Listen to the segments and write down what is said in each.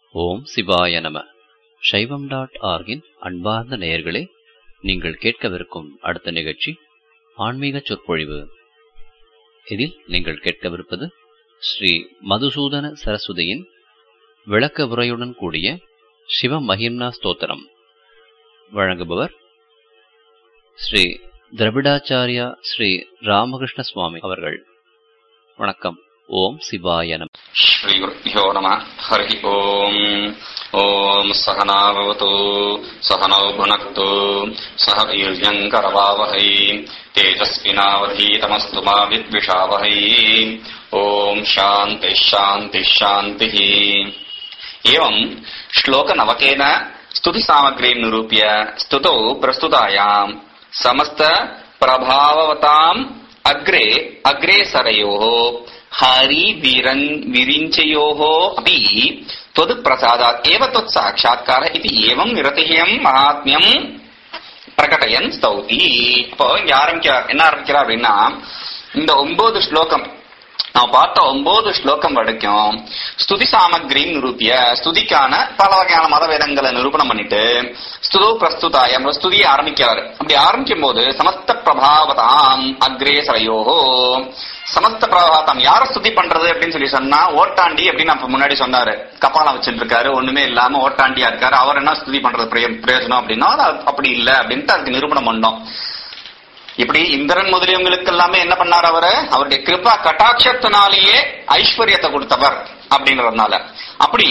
ஓம் சிவாய நம சைவம் டாட் ஆர்கின் அன்பார்ந்த நேயர்களே நீங்கள் கேட்கவிருக்கும் அடுத்த நிகழ்ச்சி ஆன்மீக சொற்பொழிவு இதில் நீங்கள் கேட்கவிருப்பது ஸ்ரீ மதுசூதன சரஸ்வதியின் விளக்க உரையுடன் கூடிய சிவ மகிம்னா ஸ்தோத்திரம் வழங்குபவர் ஸ்ரீ திரவிடாச்சாரியா ஸ்ரீ ராமகிருஷ்ண சுவாமி அவர்கள் வணக்கம் ஓம் சிவாய நம श्रीगुरुभ्यो नमः हरिः ओम् ॐ सहना भवतु सहनौ भुनक्तु सह वीर्यम् करवावहै तेजस्विनावधीतमस्तु मा विद्विषावहै ॐ शान्तिः शान्तिः शान्तिः एवम् श्लोकनवकेन स्तुतिसामग्रीम् निरूप्य स्तुतौ प्रस्तुतायाम् समस्त प्रभाववताम् अग्रे अग्रेसरयोः हरि विरिञ्चयोः अपि त्वद्प्रसादात् एव त्वत्साक्षात्कारः इति एवम् निरतिहयम् மகாத்மியம் பிரகடயன் ஸ்தௌதி இப்போ இங்க ஆரம்பிக்கிறார் என்ன ஆரம்பிக்கிறார் அப்படின்னா இந்த ஒன்பது ஸ்லோகம் நான் பார்த்த ஒன்பது ஸ்லோகம் வரைக்கும் ஸ்துதி சாமகிரி நிரூபிய ஸ்துதிக்கான பல வகையான மத வேதங்களை நிரூபணம் பண்ணிட்டு ஸ்துதோ பிரஸ்துதாயம் ஸ்துதியை ஆரம்பிக்கிறார் அப்படி ஆரம்பிக்கும் போது சமஸ்த பிரபாவதாம் அக்ரேசரையோஹோ சமஸ்த பிரபாவதாம் யார ஸ்துதி பண்றது அப்படின்னு சொல்லி சொன்னா ஓட்டாண்டி அப்படின்னு அப்ப முன்னாடி சொன்னாரு கபாலம் வச்சுட்டு இருக்காரு ஒண்ணுமே இல்லாம ஓட்டாண்டியா இருக்காரு அவர் என்ன ஸ்துதி பண்றது பிரயோஜனம் அப்படின்னா அது அப்படி இல்லை அப்படின்ட்டு அதுக்கு நிரூபணம் பண்ணோம் இப்படி இந்திரன் முதலியவங்களுக்கு எல்லாமே என்ன பண்ணார் அவரு அவருடைய கிருபா கட்டாட்சத்தினாலேயே ஐஸ்வர்யத்தை கொடுத்தவர் அப்படின்றதுனால அப்படி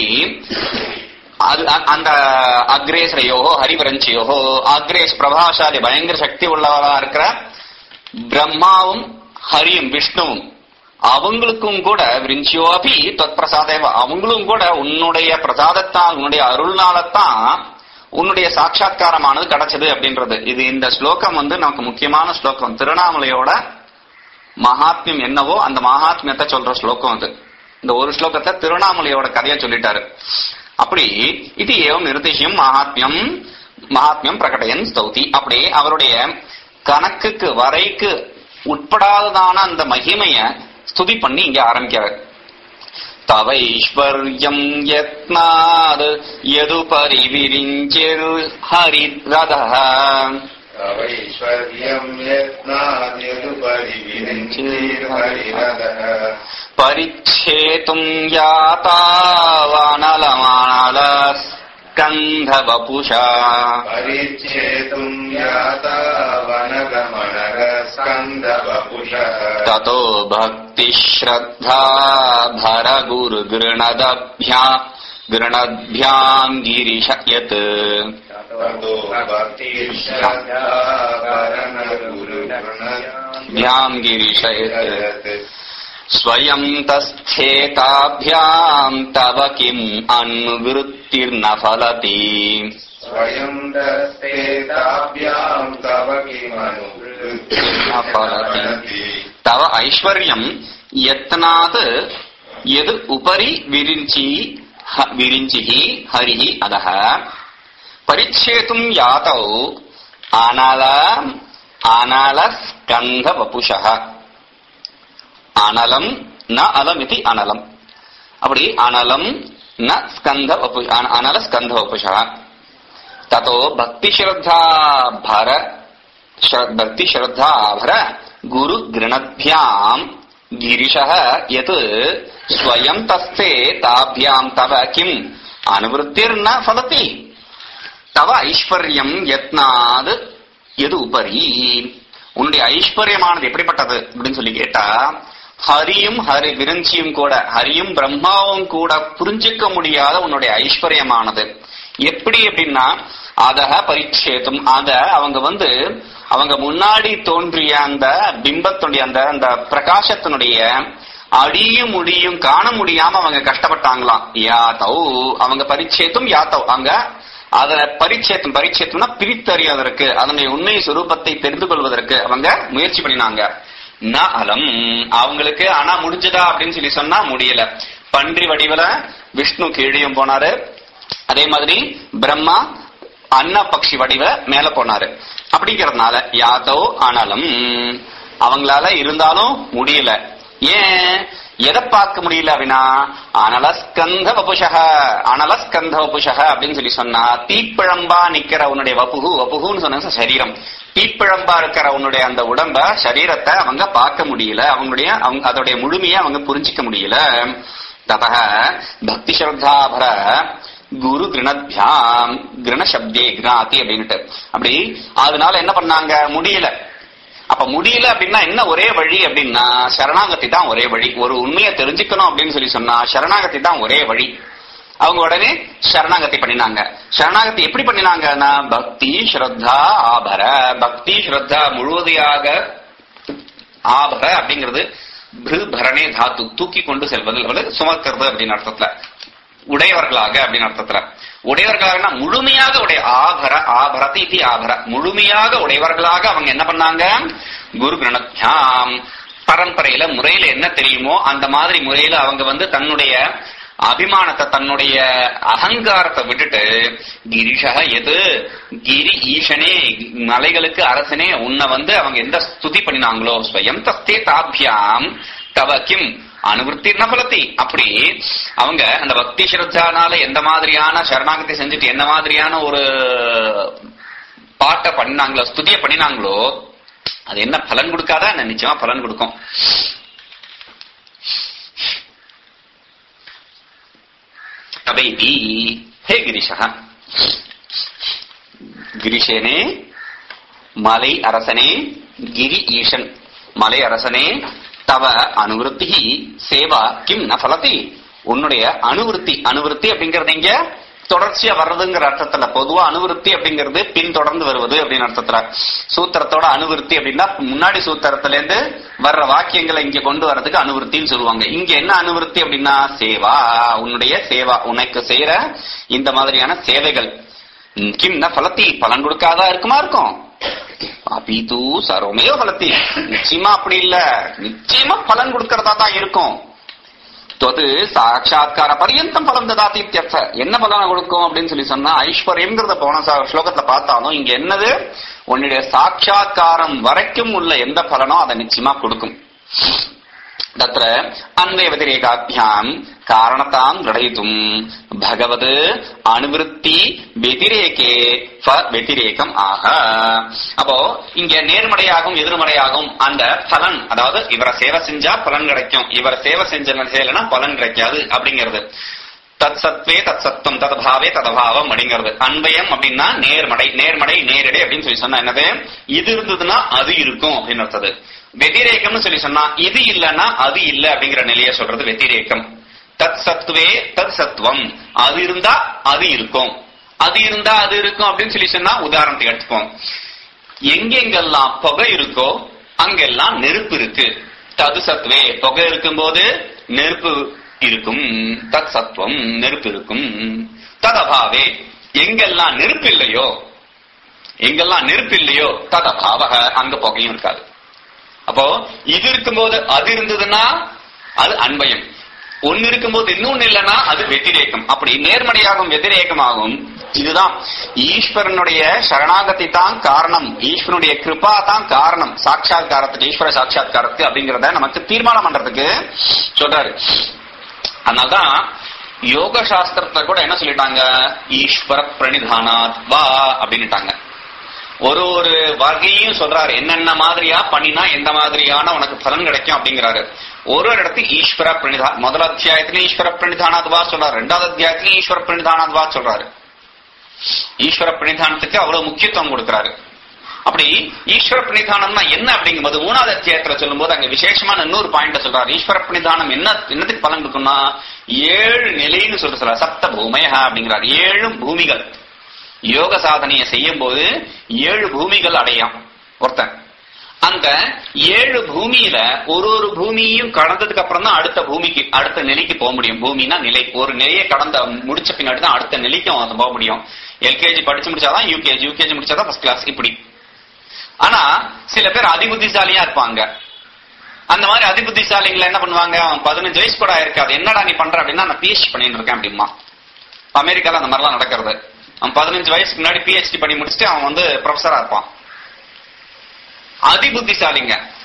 அது அந்த அக்ரேசரையோகோ ஹரிவரஞ்சியோகோ அக்ரேஸ் பிரபாசாலி பயங்கர சக்தி உள்ளவரா இருக்கிற பிரம்மாவும் ஹரியும் விஷ்ணுவும் அவங்களுக்கும் கூட விரிஞ்சியோபி தொத் பிரசாதேவ அவங்களும் கூட உன்னுடைய பிரசாதத்தான் உன்னுடைய அருள்னாலத்தான் உன்னுடைய சாட்சா்காரமானது கிடைச்சது அப்படின்றது இது இந்த ஸ்லோகம் வந்து நமக்கு முக்கியமான ஸ்லோகம் திருவண்ணாமலையோட மகாத்மியம் என்னவோ அந்த மகாத்மியத்தை சொல்ற ஸ்லோகம் அது இந்த ஒரு ஸ்லோகத்தை திருவண்ணாமலையோட கதையை சொல்லிட்டாரு அப்படி இது ஏவம் நிருதிஷியம் மகாத்மியம் மகாத்மியம் பிரகடையன் ஸ்தௌதி அப்படி அவருடைய கணக்குக்கு வரைக்கு உட்படாததான அந்த மகிமைய ஸ்துதி பண்ணி இங்க ஆரம்பிக்கிறார் तवैश्वर्यम् यत्नाद् यदुपरि विरिञ्चिर्हरिरथः तवैश्वर्यम् यत्नाद्यदुपरि विरिञ्चिर्हरिरथः परिच्छेतुम् यातावानलमानलस्कन्धवपुषा परिच्छेतुम् याता वनगमनगस्कन्दवपुषः ततो भक्तिश्रद्धा भरगुरुगृणदभ्या गृणद्भ्याम् गिरिश यत् ततो भक्तिश्रद्धा वरणगुरुगुणभ्याम् भ्याम् गिरिश यत् स्वयम् तस्थेताभ्याम् तव किम् अनुवृत्तिर्न फलति स्वयम् दस्ते ताभ्याम् तव किमनुवृत्ति तव ऐश्वर्यम् यत्नात् यद् उपरि विरिञ्चि ह- विरिञ्चिः हरिः अधः परिच्छेतुम् यातौ अनल अनलस्कन्धवपुषः அனலம் ந அலம் இது அனலம் அப்படி அனலம் ந ஸ்கந்த வபு அன- அனல ஸ்கந்த வபுஷா ததோ பக்தி ஸ்ரத்தா பர ஸ்ர- பக்தி ஸ்ரத்தா பர குரு கிருணத்யாம் गिरिशः यत् स्वयम् तस्ते ताभ्याम् तव किम् अनुवृत्तिर्न फलति தவ ஐஸ்வர்யம் யத்னாது எது உபரி உன்னுடைய ஐஸ்வர்யமானது எப்படிப்பட்டது அப்படின்னு சொல்லி கேட்டா ஹரியும் ஹரி விரஞ்சியும் கூட ஹரியும் பிரம்மாவும் கூட புரிஞ்சுக்க முடியாத உன்னுடைய ஐஸ்வர்யமானது எப்படி அப்படின்னா அதக பரிச்சேதும் அத அவங்க வந்து அவங்க முன்னாடி தோன்றிய அந்த பிம்பத்துடைய அந்த அந்த பிரகாசத்தினுடைய அடியும் முடியும் காண முடியாம அவங்க கஷ்டப்பட்டாங்களாம் யாத்தௌ அவங்க பரிச்சேத்தும் யாத்தவ் அங்க அத பரிச்சேத்தம் பரிச்சேத்தம்னா பிரித்தறிவதற்கு அதனுடைய உண்மை சுரூபத்தை தெரிந்து கொள்வதற்கு அவங்க முயற்சி பண்ணினாங்க ந அலம் அவங்களுக்கு ஆனா முடிஞ்சதா அப்படின்னு சொல்லி சொன்னா முடியல பன்றி வடிவில விஷ்ணு கீழியும் போனாரு அதே மாதிரி பிரம்மா அன்ன பக்ஷி வடிவ மேல போனாரு அப்படிங்கறதுனால யாதவ் அனலம் அவங்களால இருந்தாலும் முடியல ஏன் எதை பார்க்க முடியல அப்படின்னா அனலஸ்கந்த வபுஷக அனலஸ்கந்த வபுஷக அப்படின்னு சொல்லி சொன்னா தீப்பிழம்பா நிக்கிற உன்னுடைய வபுகு வபுகுன்னு சொன்ன சரீரம் தீப்பிழம்பா இருக்கிற உன்னுடைய அந்த உடம்ப சரீரத்தை அவங்க பார்க்க முடியல அவங்களுடைய அவங்க அதோடைய முழுமையை அவங்க புரிஞ்சிக்க முடியல ததக பக்தி ஸ்ரத்தாபர குரு கிருணத்யாம் கிருண சப்தே கிருணாதி அப்படின்னுட்டு அப்படி அதனால என்ன பண்ணாங்க முடியல அப்ப முடியல அப்படின்னா என்ன ஒரே வழி அப்படின்னா சரணாகதி தான் ஒரே வழி ஒரு உண்மையை தெரிஞ்சுக்கணும் அப்படின்னு சொல்லி சொன்னா சரணாகதி தான் ஒரே வழி அவங்க உடனே சரணாகதி பண்ணினாங்க சரணாகதி எப்படி பண்ணினாங்கன்னா பக்தி ஸ்ரத்தா ஆபர பக்தி ஸ்ரத்தா முழுவதையாக ஆபர அப்படிங்கிறது பிரு பரணே தாத்து தூக்கி கொண்டு செல்வது அல்லது சுமக்கிறது அப்படின்னு அர்த்தத்துல உடையவர்களாக அப்படின்னு அர்த்தத்துல உடையவர்களாக முழுமையாக உடைய ஆபர ஆபரதி இது ஆபர முழுமையாக உடையவர்களாக அவங்க என்ன பண்ணாங்க குரு கிரணத்யாம் பரம்பரையில முறையில என்ன தெரியுமோ அந்த மாதிரி முறையில அவங்க வந்து தன்னுடைய அபிமானத்தை தன்னுடைய அகங்காரத்தை விட்டுட்டு கிரிஷக எது கிரி ஈசனே மலைகளுக்கு அரசனே உன்னை வந்து அவங்க எந்த ஸ்துதி பண்ணினாங்களோ ஸ்வயம் தஸ்தே தாபியாம் தவ கிம் அனுவருத்தி நபலத்தி அப்படி அவங்க அந்த பக்தி ஸ்ரத்தானால எந்த மாதிரியான சரணாகத்தை செஞ்சுட்டு என்ன மாதிரியான ஒரு பாட்டை பண்ணினாங்களோ ஸ்துதிய பண்ணினாங்களோ அது என்ன பலன் கொடுக்காதா என்ன நிச்சயமா பலன் கொடுக்கும் அவைதி ஹே கிரிஷா கிரிஷேனே மலை அரசனே கிரி ஈசன் மலை அரசனே தவ அனுவருத்தி சேவா கிம் ந பலதி உன்னுடைய அனுவருத்தி அனுவருத்தி அப்படிங்கறது இங்க தொடர்ச்சியா வர்றதுங்கிற அர்த்தத்துல பொதுவா அனுவருத்தி அப்படிங்கிறது பின் தொடர்ந்து வருவது அப்படின்னு அர்த்தத்துல சூத்திரத்தோட அனுவருத்தி அப்படின்னா முன்னாடி சூத்திரத்துல இருந்து வர்ற வாக்கியங்களை இங்க கொண்டு வர்றதுக்கு அனுவருத்தின்னு சொல்லுவாங்க இங்க என்ன அனுவருத்தி அப்படின்னா சேவா உன்னுடைய சேவா உனக்கு செய்யற இந்த மாதிரியான சேவைகள் கிம் ந பலத்தி பலன் கொடுக்காதா இருக்குமா இருக்கும் அபிது சர்வமேவ பலத்தி நிச்சயமா அப்படி இல்ல நிச்சயமா பலன் கொடுக்கறதா தான் இருக்கும் தொது சாட்சாத்கார பரியந்தம் பலம் ததாதி இத்தியர்த்த என்ன பலனை கொடுக்கும் அப்படின்னு சொல்லி சொன்னா ஐஸ்வர்யம்ங்கிறத போன ச- ஸ்லோகத்துல பார்த்தாலும் இங்க என்னது உன்னுடைய சாட்சாத்காரம் வரைக்கும் உள்ள எந்த பலனோ அதை நிச்சயமா கொடுக்கும் தத்ர அன்வய வதிரேகாபியாம் காரணத்தாம் கிரடயித்தும் பகவத் அனுவிருத்தி வெதிரேகே ஃப வெதிரேகம் ஆக அப்போ இங்க நேர்மறையாகும் எதிர்மறையாகும் அந்த பலன் அதாவது இவரை சேவை செஞ்சா பலன் கிடைக்கும் இவரை சேவை செஞ்ச செய்யலைன்னா பலன் கிடைக்காது அப்படிங்கிறது தத் சத்வே தத் சத்தம் தத் பாவே ததபாவம் அப்படிங்கிறது அன்பயம் அப்படின்னா நேர்மடை நேர்மடை நேரடை அப்படின்னு சொல்லி சொன்னா என்னது இது இருந்ததுன்னா அது இருக்கும் அப்படின்னு அர்த்தது வெதிரேக்கம்னு சொல்லி சொன்னா இது இல்லைன்னா அது இல்ல அப்படிங்கிற நிலையை சொல்றது வெதிரேக்கம் தத் சத்துவே தத் சத்துவம் அது இருந்தா அது இருக்கும் அது இருந்தா அது இருக்கும் அப்படின்னு சொல்லி சொன்னா உதாரணத்துக்கு எடுத்துப்போம் எங்கெங்கெல்லாம் புகை இருக்கோ அங்கெல்லாம் நெருப்பு இருக்கு தது சத்துவே புகை இருக்கும்போது நெருப்பு இருக்கும் தத் சத்துவம் நெருப்பு இருக்கும் ததபாவே எங்கெல்லாம் நெருப்பு இல்லையோ எங்கெல்லாம் நெருப்பு இல்லையோ ததபாவக அங்க புகையும் இருக்காது அப்போ இது இருக்கும்போது அது இருந்ததுன்னா அது அன்பயம் ஒன்னு இருக்கும்போது இன்னொன்னு இல்லைன்னா அது வெத்திரேக்கம் அப்படி நேர்மறையாகும் வெத்திரேக்கமாகும் இதுதான் ஈஸ்வரனுடைய சரணாகதி தான் காரணம் ஈஸ்வரனுடைய கிருபா தான் காரணம் சாட்சாத்காரத்துக்கு ஈஸ்வர சாட்சாத்காரத்துக்கு அப்படிங்கறத நமக்கு தீர்மானம் பண்றதுக்கு சொல்றாரு அதனால்தான் யோக சாஸ்திரத்துல கூட என்ன சொல்லிட்டாங்க ஈஸ்வர பிரணிதானாத் வா அப்படின்னுட்டாங்க ஒரு ஒரு வகையும் சொல்றாரு என்னென்ன மாதிரியா பண்ணினா எந்த மாதிரியான உனக்கு பலன் கிடைக்கும் அப்படிங்கிறாரு ஒரு ஒரு இடத்துக்கு ஈஸ்வர பிரணிதா முதல் அத்தியாயத்திலும் ஈஸ்வர பிரணிதானாத்வா சொல்றாரு ரெண்டாவது அத்தியாயத்திலும் ஈஸ்வர பிரணிதானாத்வா சொல்றாரு ஈஸ்வர பிரணிதானத்துக்கு அவ்வளவு முக்கியத்துவம் கொடுக்கிறாரு அப்படி ஈஸ்வர பிரணிதானம்னா என்ன அப்படிங்கும்போது மூணாவது அத்தியாயத்துல சொல்லும்போது அங்க விசேஷமான இன்னொரு பாயிண்ட் சொல்றாரு ஈஸ்வர பிரணிதானம் என்ன என்னத்துக்கு பலன் கொடுக்கும்னா ஏழு நிலைன்னு சொல்ற சொல்றாரு சப்த பூமயா அப்படிங்கிறார் ஏழு பூமிகள் யோக சாதனையை செய்யும் போது ஏழு பூமிகள் அடையாம் ஒருத்தன் அந்த ஏழு பூமியில ஒரு ஒரு பூமியையும் கடந்ததுக்கு அப்புறம் தான் அடுத்த பூமிக்கு அடுத்த நிலைக்கு போக முடியும் பூமினா நிலை ஒரு நிலையை கடந்த முடிச்ச பின்னாடி தான் அடுத்த நிலைக்கு அவன் போக முடியும் எல்கேஜி படிச்சு முடிச்சாதான் யூகேஜி யூகேஜி முடிச்சாதான் ஃபர்ஸ்ட் கிளாஸ் இப்படி ஆனா சில பேர் அதிபுத்திசாலியா இருப்பாங்க அந்த மாதிரி அதிபுத்திசாலிகளை என்ன பண்ணுவாங்க அவன் பதினஞ்சு வயசு கூட இருக்காது என்னடா நீ பண்ற அப்படின்னா நான் பிஹெச்டி பண்ணிட்டு இருக்கேன் அப்படிமா அமெரிக்கால அந்த மாதிரிலாம் நடக்கிறது அவன் பதினஞ்சு வயசுக்கு முன்னாடி பிஹெச்டி பண்ணி முடிச்சுட்டு அவன் வந்து ப்ரொஃபஸரா இருப்பான் அதிபுத்திசாலிங்க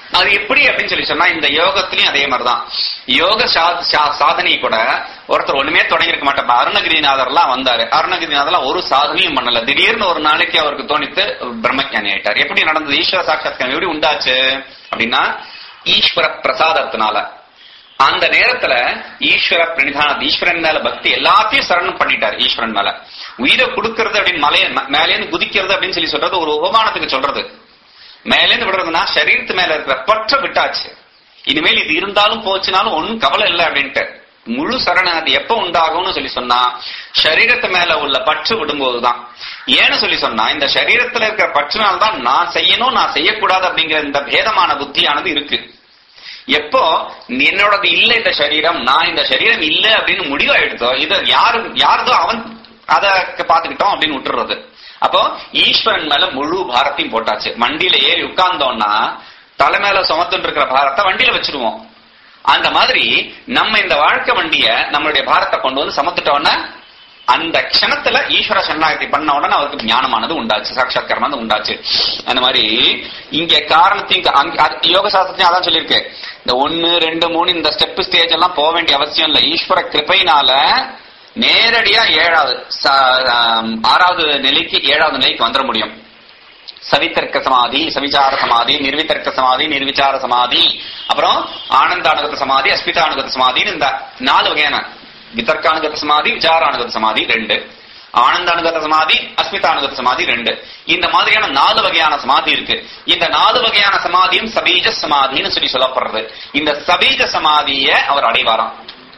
அது எப்படி அப்படின்னு சொல்லி சொன்னா இந்த யோகத்திலயும் அதே மாதிரிதான் யோக சா- சா- சாதனை கூட ஒருத்தர் ஒண்ணுமே தொடங்கி இருக்க மாட்டார் அருணகிரிநாதர்லாம் வந்தாரு அருணகிரிநாதர்லாம் ஒரு சாதனையும் பண்ணல திடீர்னு ஒரு நாளைக்கு அவருக்கு தோணித்து பிரம்மஞானி ஆயிட்டார் எப்படி நடந்தது ஈஸ்வர சாட்சாத்காரம் எப்படி உண்டாச்சு அப்படின்னா ஈஸ்வர பிரசாதத்தினால அந்த நேரத்துல ஈஸ்வர பிரணிதான ஈஸ்வரன் மேல பக்தி எல்லாத்தையும் சரணம் பண்ணிட்டார் ஈஸ்வரன் மேல உயிரை கொடுக்கறது அப்படின்னு மலைய மேலேன்னு குதிக்கிறது அப்படின்னு சொல்லி சொல்றது ஒரு உபமானத்துக்கு சொல்றது மேலேந்து விடுறதுன்னா சரீரத்து மேல இருக்கிற பற்ற விட்டாச்சு இனிமேல் இது இருந்தாலும் போச்சுனாலும் ஒண்ணும் கவலை இல்லை அப்படின்ட்டு முழு சரணாதி எப்ப உண்டாகும்னு சொல்லி சொன்னா சரீரத்து மேல உள்ள பற்று விடும்போதுதான் ஏன்னு சொல்லி சொன்னா இந்த சரீரத்துல இருக்கிற பற்றுனால்தான் நான் செய்யணும் நான் செய்யக்கூடாது அப்படிங்கிற இந்த பேதமான புத்தியானது இருக்கு எப்போ என்னோடது இல்ல இந்த சரீரம் நான் இந்த சரீரம் இல்ல அப்படின்னு முடிவாயிடுதோ இது யாரு யாருதோ அவன் அத பாத்துக்கிட்டோம் அப்படின்னு விட்டுறது அப்போ ஈஸ்வரன் மேல முழு பாரத்தையும் போட்டாச்சு வண்டியில ஏறி உட்கார்ந்தோம்னா தலை மேல சுமத்துட்டு இருக்கிற பாரத்தை வண்டியில வச்சிருவோம் அந்த மாதிரி நம்ம இந்த வாழ்க்கை வண்டிய நம்மளுடைய பாரத்தை கொண்டு வந்து சமத்துட்டோம்னா அந்த க்ஷணத்துல ஈஸ்வர சரணாகதி பண்ண உடனே அவருக்கு ஞானமானது உண்டாச்சு சாட்சாத்காரமானது உண்டாச்சு அந்த மாதிரி இங்க காரணத்தையும் க- அங்க- அது யோக சாஸ்திரத்தையும் அதான் சொல்லியிருக்கு இந்த ஒன்னு ரெண்டு மூணு இந்த ஸ்டெப் ஸ்டேஜ் எல்லாம் போக வேண்டிய அவசியம் இல்ல ஈஸ்வர கிருபையினால நேரடியா ஏழாவது ச- ஆம், ஆறாவது நிலைக்கு ஏழாவது நிலைக்கு வந்துட முடியும் சவித்தர்க்க சமாதி சவிச்சார சமாதி நிர்வித்தர்க்க சமாதி நிர்விச்சார சமாதி அப்புறம் ஆனந்தானுகத சமாதி அஸ்மிதானுகத சமாதின்னு இந்த நாலு வகையான வித்தர்க்கானுகத சமாதி விசாரானுகத சமாதி ரெண்டு ஆனந்தானுகத சமாதி அஸ்மிதானுகத சமாதி ரெண்டு இந்த மாதிரியான நாலு வகையான சமாதி இருக்கு இந்த நாலு வகையான சமாதியும் சபீஜ சமாதின்னு சொல்லி சொல்லப்படுறது இந்த சபீஜ சமாதிய அவர் அடைவாராம்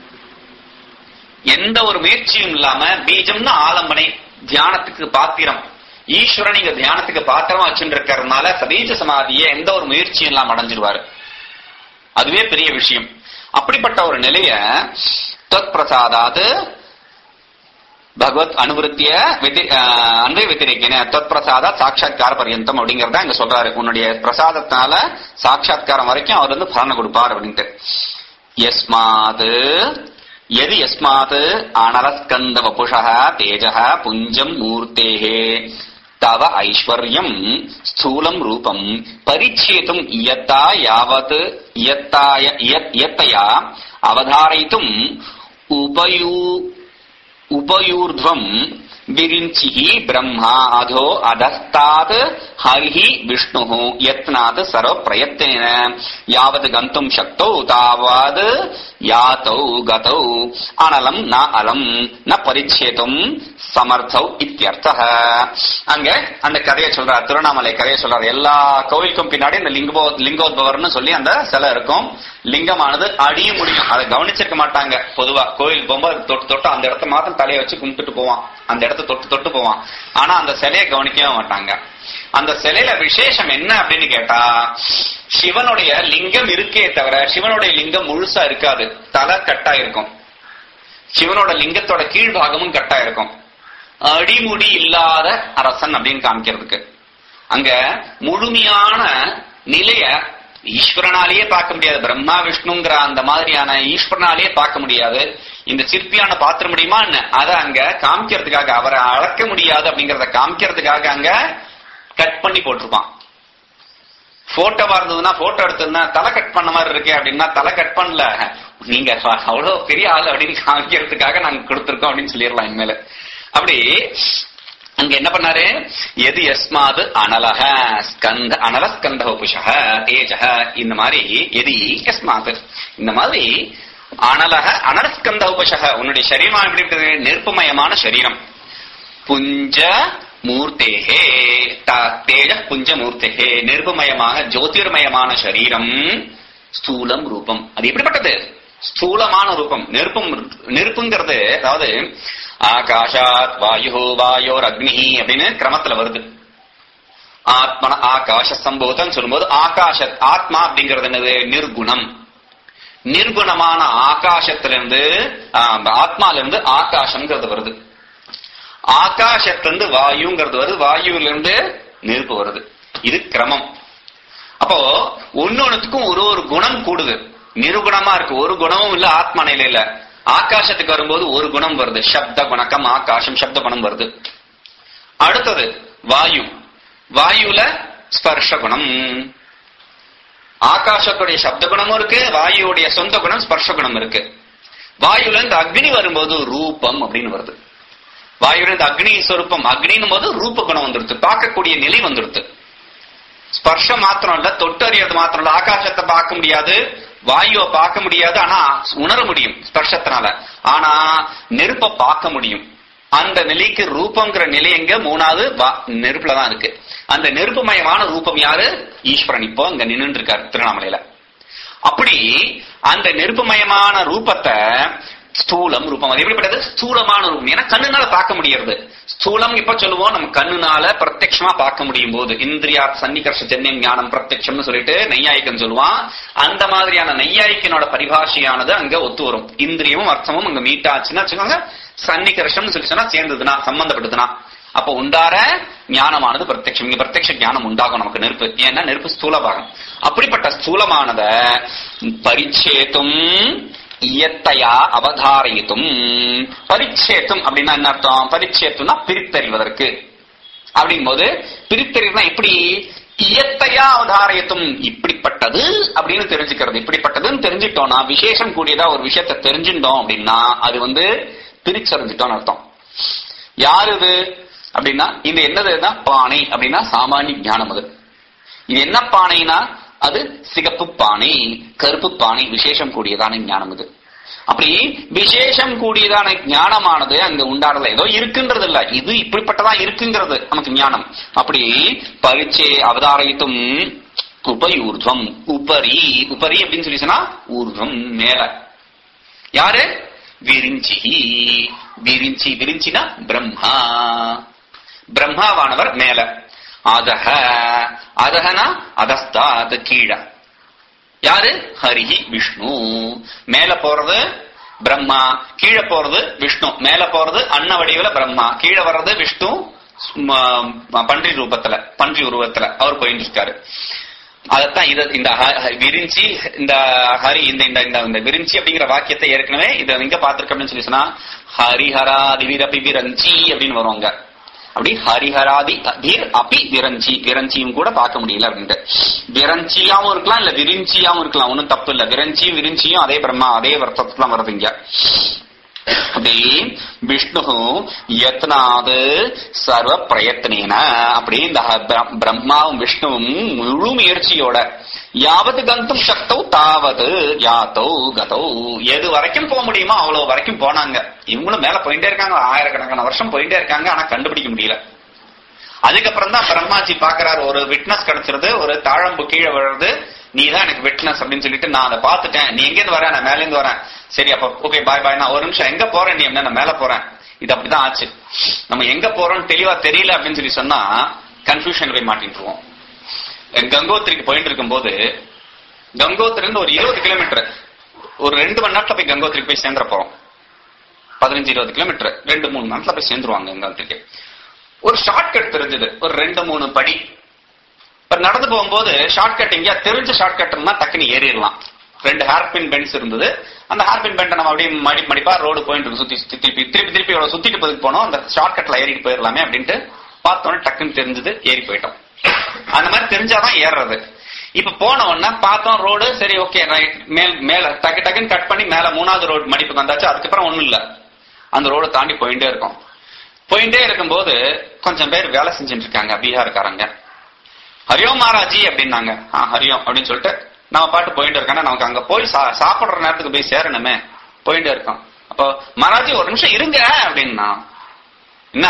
எந்த ஒரு முயற்சியும் இல்லாம பீஜம்னு ஆலம்பனை தியானத்துக்கு பாத்திரம் ஈஸ்வரன் இங்க தியானத்துக்கு பாத்திரமா வச்சுட்டு இருக்கிறதுனால சபீஜ சமாதிய எந்த ஒரு முயற்சியும் இல்லாம அடைஞ்சிருவாரு அதுவே பெரிய விஷயம் அப்படிப்பட்ட ஒரு நிலைய தத் பிரசாதாத் பகவத் அனுவருத்திய அன்பை வத்திரிக்கின தத் பிரசாதா சாட்சாத்கார பர்யந்தம் அப்படிங்கறத இங்க சொல்றாரு உன்னுடைய பிரசாதத்தினால சாட்சாத்காரம் வரைக்கும் அவர் வந்து பலனை கொடுப்பார் அப்படின்ட்டு யஸ்மாத் எது யஸ்மாத் அனலஸ்கந்த வபுஷः தேஜः புஞ்சம் மூர்த்தேः தவ ஐஸ்வர்யம் ஸ்தூலம் ரூபம் பரிச்சேதும் இயத்தா யாவத் இயத்தாய இயத்- இயத்தயா அவதாரயித்தும் உபயூ उपयूर्ध्वम् विरिञ्चिः ब्रह्मा अधो अधस्तात् हरिः विष्णुः यत्नात् सर्वप्रयत्नेन यावत् गन्तुम् शक्तौ तावत् यातौ गतौ अनलम् न अलम् न परिच्छेतुम् சமர்த்தௌ இத்தியர்த்தः அங்க அந்த கதையை சொல்றார் திருவண்ணாமலை கதையை சொல்றார் எல்லா கோவிலுக்கும் பின்னாடி இந்த லிங்கோ லிங்கோத்பவர்னு சொல்லி அந்த சிலை இருக்கும் லிங்கமானது அடிய முடியும் அதை கவனிச்சிருக்க மாட்டாங்க பொதுவா கோயில் போகும்போது அது தொட்டு தொட்டு அந்த இடத்த மாத்திரம் தலையை வச்சு கும்பிட்டுட்டு போவான் அந்த இடத்த தொட்டு தொட்டு போவான் ஆனா அந்த சிலையை கவனிக்கவே மாட்டாங்க அந்த சிலையில விசேஷம் என்ன அப்படின்னு கேட்டா சிவனுடைய லிங்கம் இருக்கே தவிர சிவனுடைய லிங்கம் முழுசா இருக்காது தலை கட்டா இருக்கும் சிவனோட லிங்கத்தோட கீழ்பாகமும் கட்டா இருக்கும் அடிமுடி இல்லாத அரசன் அப்படின்னு காமிக்கிறதுக்கு அங்க முழுமையான நிலைய ஈஸ்வரனாலேயே பார்க்க முடியாது பிரம்மா விஷ்ணுங்கிற அந்த மாதிரியான ஈஸ்வரனாலேயே பார்க்க முடியாது இந்த சிற்பியான பாத்திர முடியுமா என்ன அதை அங்க காமிக்கிறதுக்காக அவரை அளக்க முடியாது அப்படிங்கறத காமிக்கிறதுக்காக அங்க கட் பண்ணி போட்டிருப்பான் போட்டோவா இருந்ததுன்னா போட்டோ எடுத்ததுன்னா தலை கட் பண்ண மாதிரி இருக்கே அப்படின்னா தலை கட் பண்ணல நீங்க அவ்வளவு பெரிய ஆள் அப்படின்னு காமிக்கிறதுக்காக நாங்க கொடுத்திருக்கோம் அப்படின்னு சொல்லிடலாம் இனிமேல அப்படி அங்க என்ன பண்ணாரு எது எஸ்மாது அனலக ஸ்கந்த அனல ஸ்கந்த உபுஷக தேஜக இந்த மாதிரி எதி எஸ்மாது இந்த மாதிரி அனலக அனலஸ்கந்த உபஷக உன்னுடைய சரீரம் எப்படி இருக்குது நெருப்புமயமான சரீரம் புஞ்ச மூர்த்தேகே த- தேஜ புஞ்ச மூர்த்தேகே நெருப்புமயமாக ஜோதிர்மயமான சரீரம் ஸ்தூலம் ரூபம் அது எப்படிப்பட்டது ஸ்தூலமான ரூபம் நெருப்பும் நெருப்புங்கிறது அதாவது ஆகாஷாத் வாயு வாயோர் அக்னி அப்படின்னு கிரமத்துல வருது ஆத்மன ஆகாஷ சம்போதம் சொல்லும்போது ஆகாஷ ஆத்மா அப்படிங்கிறது என்னது நிர்குணம் நிர்குணமான ஆகாசத்திலிருந்து ஆஹ், ஆத்மால ஆகாசம்ங்கிறது வருது ஆகாசத்திலிருந்து வாயுங்கிறது வருது வாயுவிலிருந்து நெருப்பு வருது இது கிரமம் அப்போ ஒன்னொன்னுக்கும் ஒரு ஒரு குணம் கூடுது நிருகுணமா இருக்கு ஒரு குணமும் இல்ல ஆத்ம நிலையில ஆகாசத்துக்கு வரும்போது ஒரு குணம் வருது சப்த குணக்கம் ஆகாசம் சப்த குணம் வருது அடுத்தது வாயு வாயுல ஸ்பர்ஷ குணம் ஆகாசத்துடைய சப்த குணமும் இருக்கு வாயுவுடைய சொந்த குணம் ஸ்பர்ஷ குணம் இருக்கு வாயுல இருந்து அக்னி வரும்போது ரூபம் அப்படின்னு வருது வாயுல இருந்து அக்னி சொரூபம் அக்னின் போது ரூப குணம் வந்துருது பார்க்கக்கூடிய நிலை வந்துருது ஸ்பர்ஷம் மாத்திரம் இல்ல தொட்டறியது மாத்திரம் இல்ல ஆகாசத்தை பார்க்க முடியாது வாயுவை பார்க்க முடியாது ஆனா உணர முடியும் ஸ்பர்ஷத்தினால ஆனா நெருப்ப பார்க்க முடியும் அந்த நிலைக்கு ரூபங்கிற நிலை எங்க மூணாவது வா- நெருப்புல தான் இருக்கு அந்த நெருப்புமயமான ரூபம் யாரு ஈஸ்வரன் இப்போ அங்க நின்று இருக்காரு திருவண்ணாமலையில அப்படி அந்த நெருப்புமயமான ரூபத்தை ஸ்தூலம் ரூபம் அது எப்படிப்பட்டது ஸ்தூலமான ரூபம் ஏன்னா கண்ணுனால பார்க்க முடியறது ஸ்தூலம் இப்ப சொல்லுவோம் நம்ம கண்ணுனால பிரத்யட்சமா பார்க்க முடியும் போது இந்திரியா சன்னிகர்ஷ ஜன்யம் ஞானம் பிரத்யட்சம்னு சொல்லிட்டு நெய்யாயிக்கன் சொல்லுவான் அந்த மாதிரியான நெய்யாயிக்கனோட பரிபாஷையானது அங்க ஒத்து வரும் இந்திரியமும் அர்த்தமும் அங்க மீட் ஆச்சுன்னா வச்சுக்கோங்க சன்னிகர்ஷம்னு சொல்லி சொன்னா சேர்ந்ததுன்னா சம்பந்தப்பட்டதுன்னா அப்ப உண்டார ஞானமானது பிரத்யட்சம் இங்க பிரத்யட்ச ஞானம் உண்டாகும் நமக்கு நெருப்பு ஏன்னா நெருப்பு ஸ்தூல பாகம் அப்படிப்பட்ட ஸ்தூலமானத பரிச்சேத்தும் இயத்தையா அவதாரயித்தும் பரிச்சேத்தும் அப்படின்னா என்ன அர்த்தம் பரிச்சேத்தும்னா பிரித்தறிவதற்கு அப்படிங்கும்போது பிரித்தறிவுனா எப்படி இயத்தையா அவதாரயத்தும் இப்படிப்பட்டது அப்படின்னு தெரிஞ்சுக்கிறது இப்படிப்பட்டதுன்னு தெரிஞ்சுட்டோம்னா விசேஷம் கூடியதா ஒரு விஷயத்தை தெரிஞ்சுட்டோம் அப்படின்னா அது வந்து பிரிச்சறிஞ்சிட்டோம்னு அர்த்தம் யாரு இது அப்படின்னா இது என்னதுன்னா பானை அப்படின்னா சாமானிய ஞானம் அது இது என்ன பானைனா அது சிகப்பு பானை கருப்பு பானை விசேஷம் கூடியதான ஞானம் இது அப்படி விசேஷம் கூடியதான ஞானமானது அங்க உண்டாடல ஏதோ இருக்குன்றது இல்ல இது இப்படிப்பட்டதா இருக்குங்கிறது நமக்கு ஞானம் அப்படி பரிச்சே அவதாரயித்தும் உபயூர்துவம் உபரி உபரி அப்படின்னு சொல்லி சொன்னா ஊர்துவம் மேல யாரு விரிஞ்சி விரிஞ்சி விரிஞ்சினா பிரம்மா பிரம்மாவானவர் மேல அதஹ அதஹனா அதஸ்தா அது கீழே யாரு ஹரிஹி விஷ்ணு மேல போறது பிரம்மா கீழே போறது விஷ்ணு மேல போறது அன்ன வடிவுல பிரம்மா கீழே வர்றது விஷ்ணு ம- பன்றி ரூபத்துல பன்றி உருவத்துல அவர் போயிட்டு இருக்காரு அதத்தான் இது இந்த ஹ- ஹ- விரிஞ்சி இந்த ஹரி இந்த இந்த இந்த இந்த விரிஞ்சி அப்படிங்கிற வாக்கியத்தை ஏற்கனவே இதை எங்க பார்த்திருக்கோம்னு சொல்லி சொன்னா ஹரிஹராதி விரபி விரஞ்சி அப்படின்னு வருவாங்க அப்படி ஹரிஹராதி தீர் அபி விரஞ்சி விரஞ்சியும் கூட பார்க்க முடியல அப்படின்ட்டு விரஞ்சியாவும் இருக்கலாம் இல்ல விரிஞ்சியாவும் இருக்கலாம் ஒன்னும் தப்பு இல்ல விரஞ்சியும் விரிஞ்சியும் அதே பிரம்மா அதே வருத்தத்துல வருது இங்க அப்படி விஷ்ணு யத்னாது சர்வ பிரயத்னேன அப்படி இந்த பிர- பிரம்மாவும் விஷ்ணுவும் முழு முயற்சியோட யாவது கந்தும் சக்தௌ தாவது யாத்தௌ கதௌ எது வரைக்கும் போக முடியுமோ அவ்வளவு வரைக்கும் போனாங்க இவங்களும் மேல போயிட்டே இருக்காங்க ஆயிரக்கணக்கான வருஷம் போயிட்டே இருக்காங்க ஆனா கண்டுபிடிக்க முடியல அதுக்கப்புறம் தான் பிரம்மாஜி பாக்குறாரு ஒரு விட்னஸ் கிடைச்சிருது ஒரு தாழம்பு கீழே விழுறது நீ தான் எனக்கு விட்னஸ் அப்படின்னு சொல்லிட்டு நான் அதை பார்த்துட்டேன் நீ எங்க இருந்து வர நான் மேல இருந்து வரேன் சரி அப்ப ஓகே பாய் பாய் நான் ஒரு நிமிஷம் எங்க போறேன் நீ என்ன நான் மேல போறேன் இது அப்படிதான் ஆச்சு நம்ம எங்க போறோம்னு தெளிவா தெரியல அப்படின்னு சொல்லி சொன்னா கன்ஃபியூஷன் போய் மாட்டிட்டுருவோம் கங்கோத்திரிக்கு போயிட்டு இருக்கும்போது கங்கோத்திரி இருந்து ஒரு இருபது கிலோமீட்டர் ஒரு ரெண்டு மணி நேரத்துல போய் கங்கோத்திரிக்கு போய் சேர்ந்துட போறோம் பதினஞ்சு இருபது கிலோமீட்டர் ரெண்டு மூணு நேரத்துல போய் சேர்ந்துருவாங்க கங்கோத்திரிக்கு ஒரு ஷார்ட் கட் தெரிஞ்சது ஒரு ரெண்டு மூணு படி இப்ப நடந்து போகும்போது ஷார்ட் கட் எங்கேயா தெரிஞ்ச ஷார்ட் கட்னா டக்குன்னு ஏறிடலாம் ரெண்டு ஹேர்பின் பென்ஸ் இருந்தது அந்த ஹேர்பின் பெண்டை நம்ம அப்படியே மடி மடிப்பா ரோடு போயிட்டு இருக்கு சுத்தி சுத்தி திருப்பி திருப்பி திருப்பி அவ்வளவு சுத்திட்டு போய் போனோம் அந்த ஷார்ட் கட்ல ஏறிட்டு போயிடலாமே அப்படின்ட்டு பார்த்தோன்னே டக்குன்னு தெரிஞ்சது ஏறி போயிட்டோம் அந்த மாதிரி தெரிஞ்சாதான் ஏறுறது இப்ப போன உடனே பார்த்தோம் ரோடு சரி ஓகே ரைட் மேல் மேல டக்கு டக்குன்னு கட் பண்ணி மேல மூணாவது ரோடு மடிப்புக்கு வந்தாச்சு அதுக்கப்புறம் ஒண்ணும் இல்ல அந்த ரோடு தாண்டி போயிட்டே இருக்கோம் போயிட்டே இருக்கும்போது கொஞ்சம் பேர் வேலை செஞ்சுட்டு இருக்காங்க பீகார்காரங்க ஹரியோம் மகாராஜி அப்படின்னாங்க ஆ ஹரியோம் அப்படின்னு சொல்லிட்டு நம்ம பாட்டு போயிட்டு இருக்கோம் நமக்கு அங்க போய் சா- சாப்பிடுற நேரத்துக்கு போய் சேரணுமே போயிட்டே இருக்கோம் அப்போ மகாராஜி ஒரு நிமிஷம் இருங்க அப்படின்னா என்ன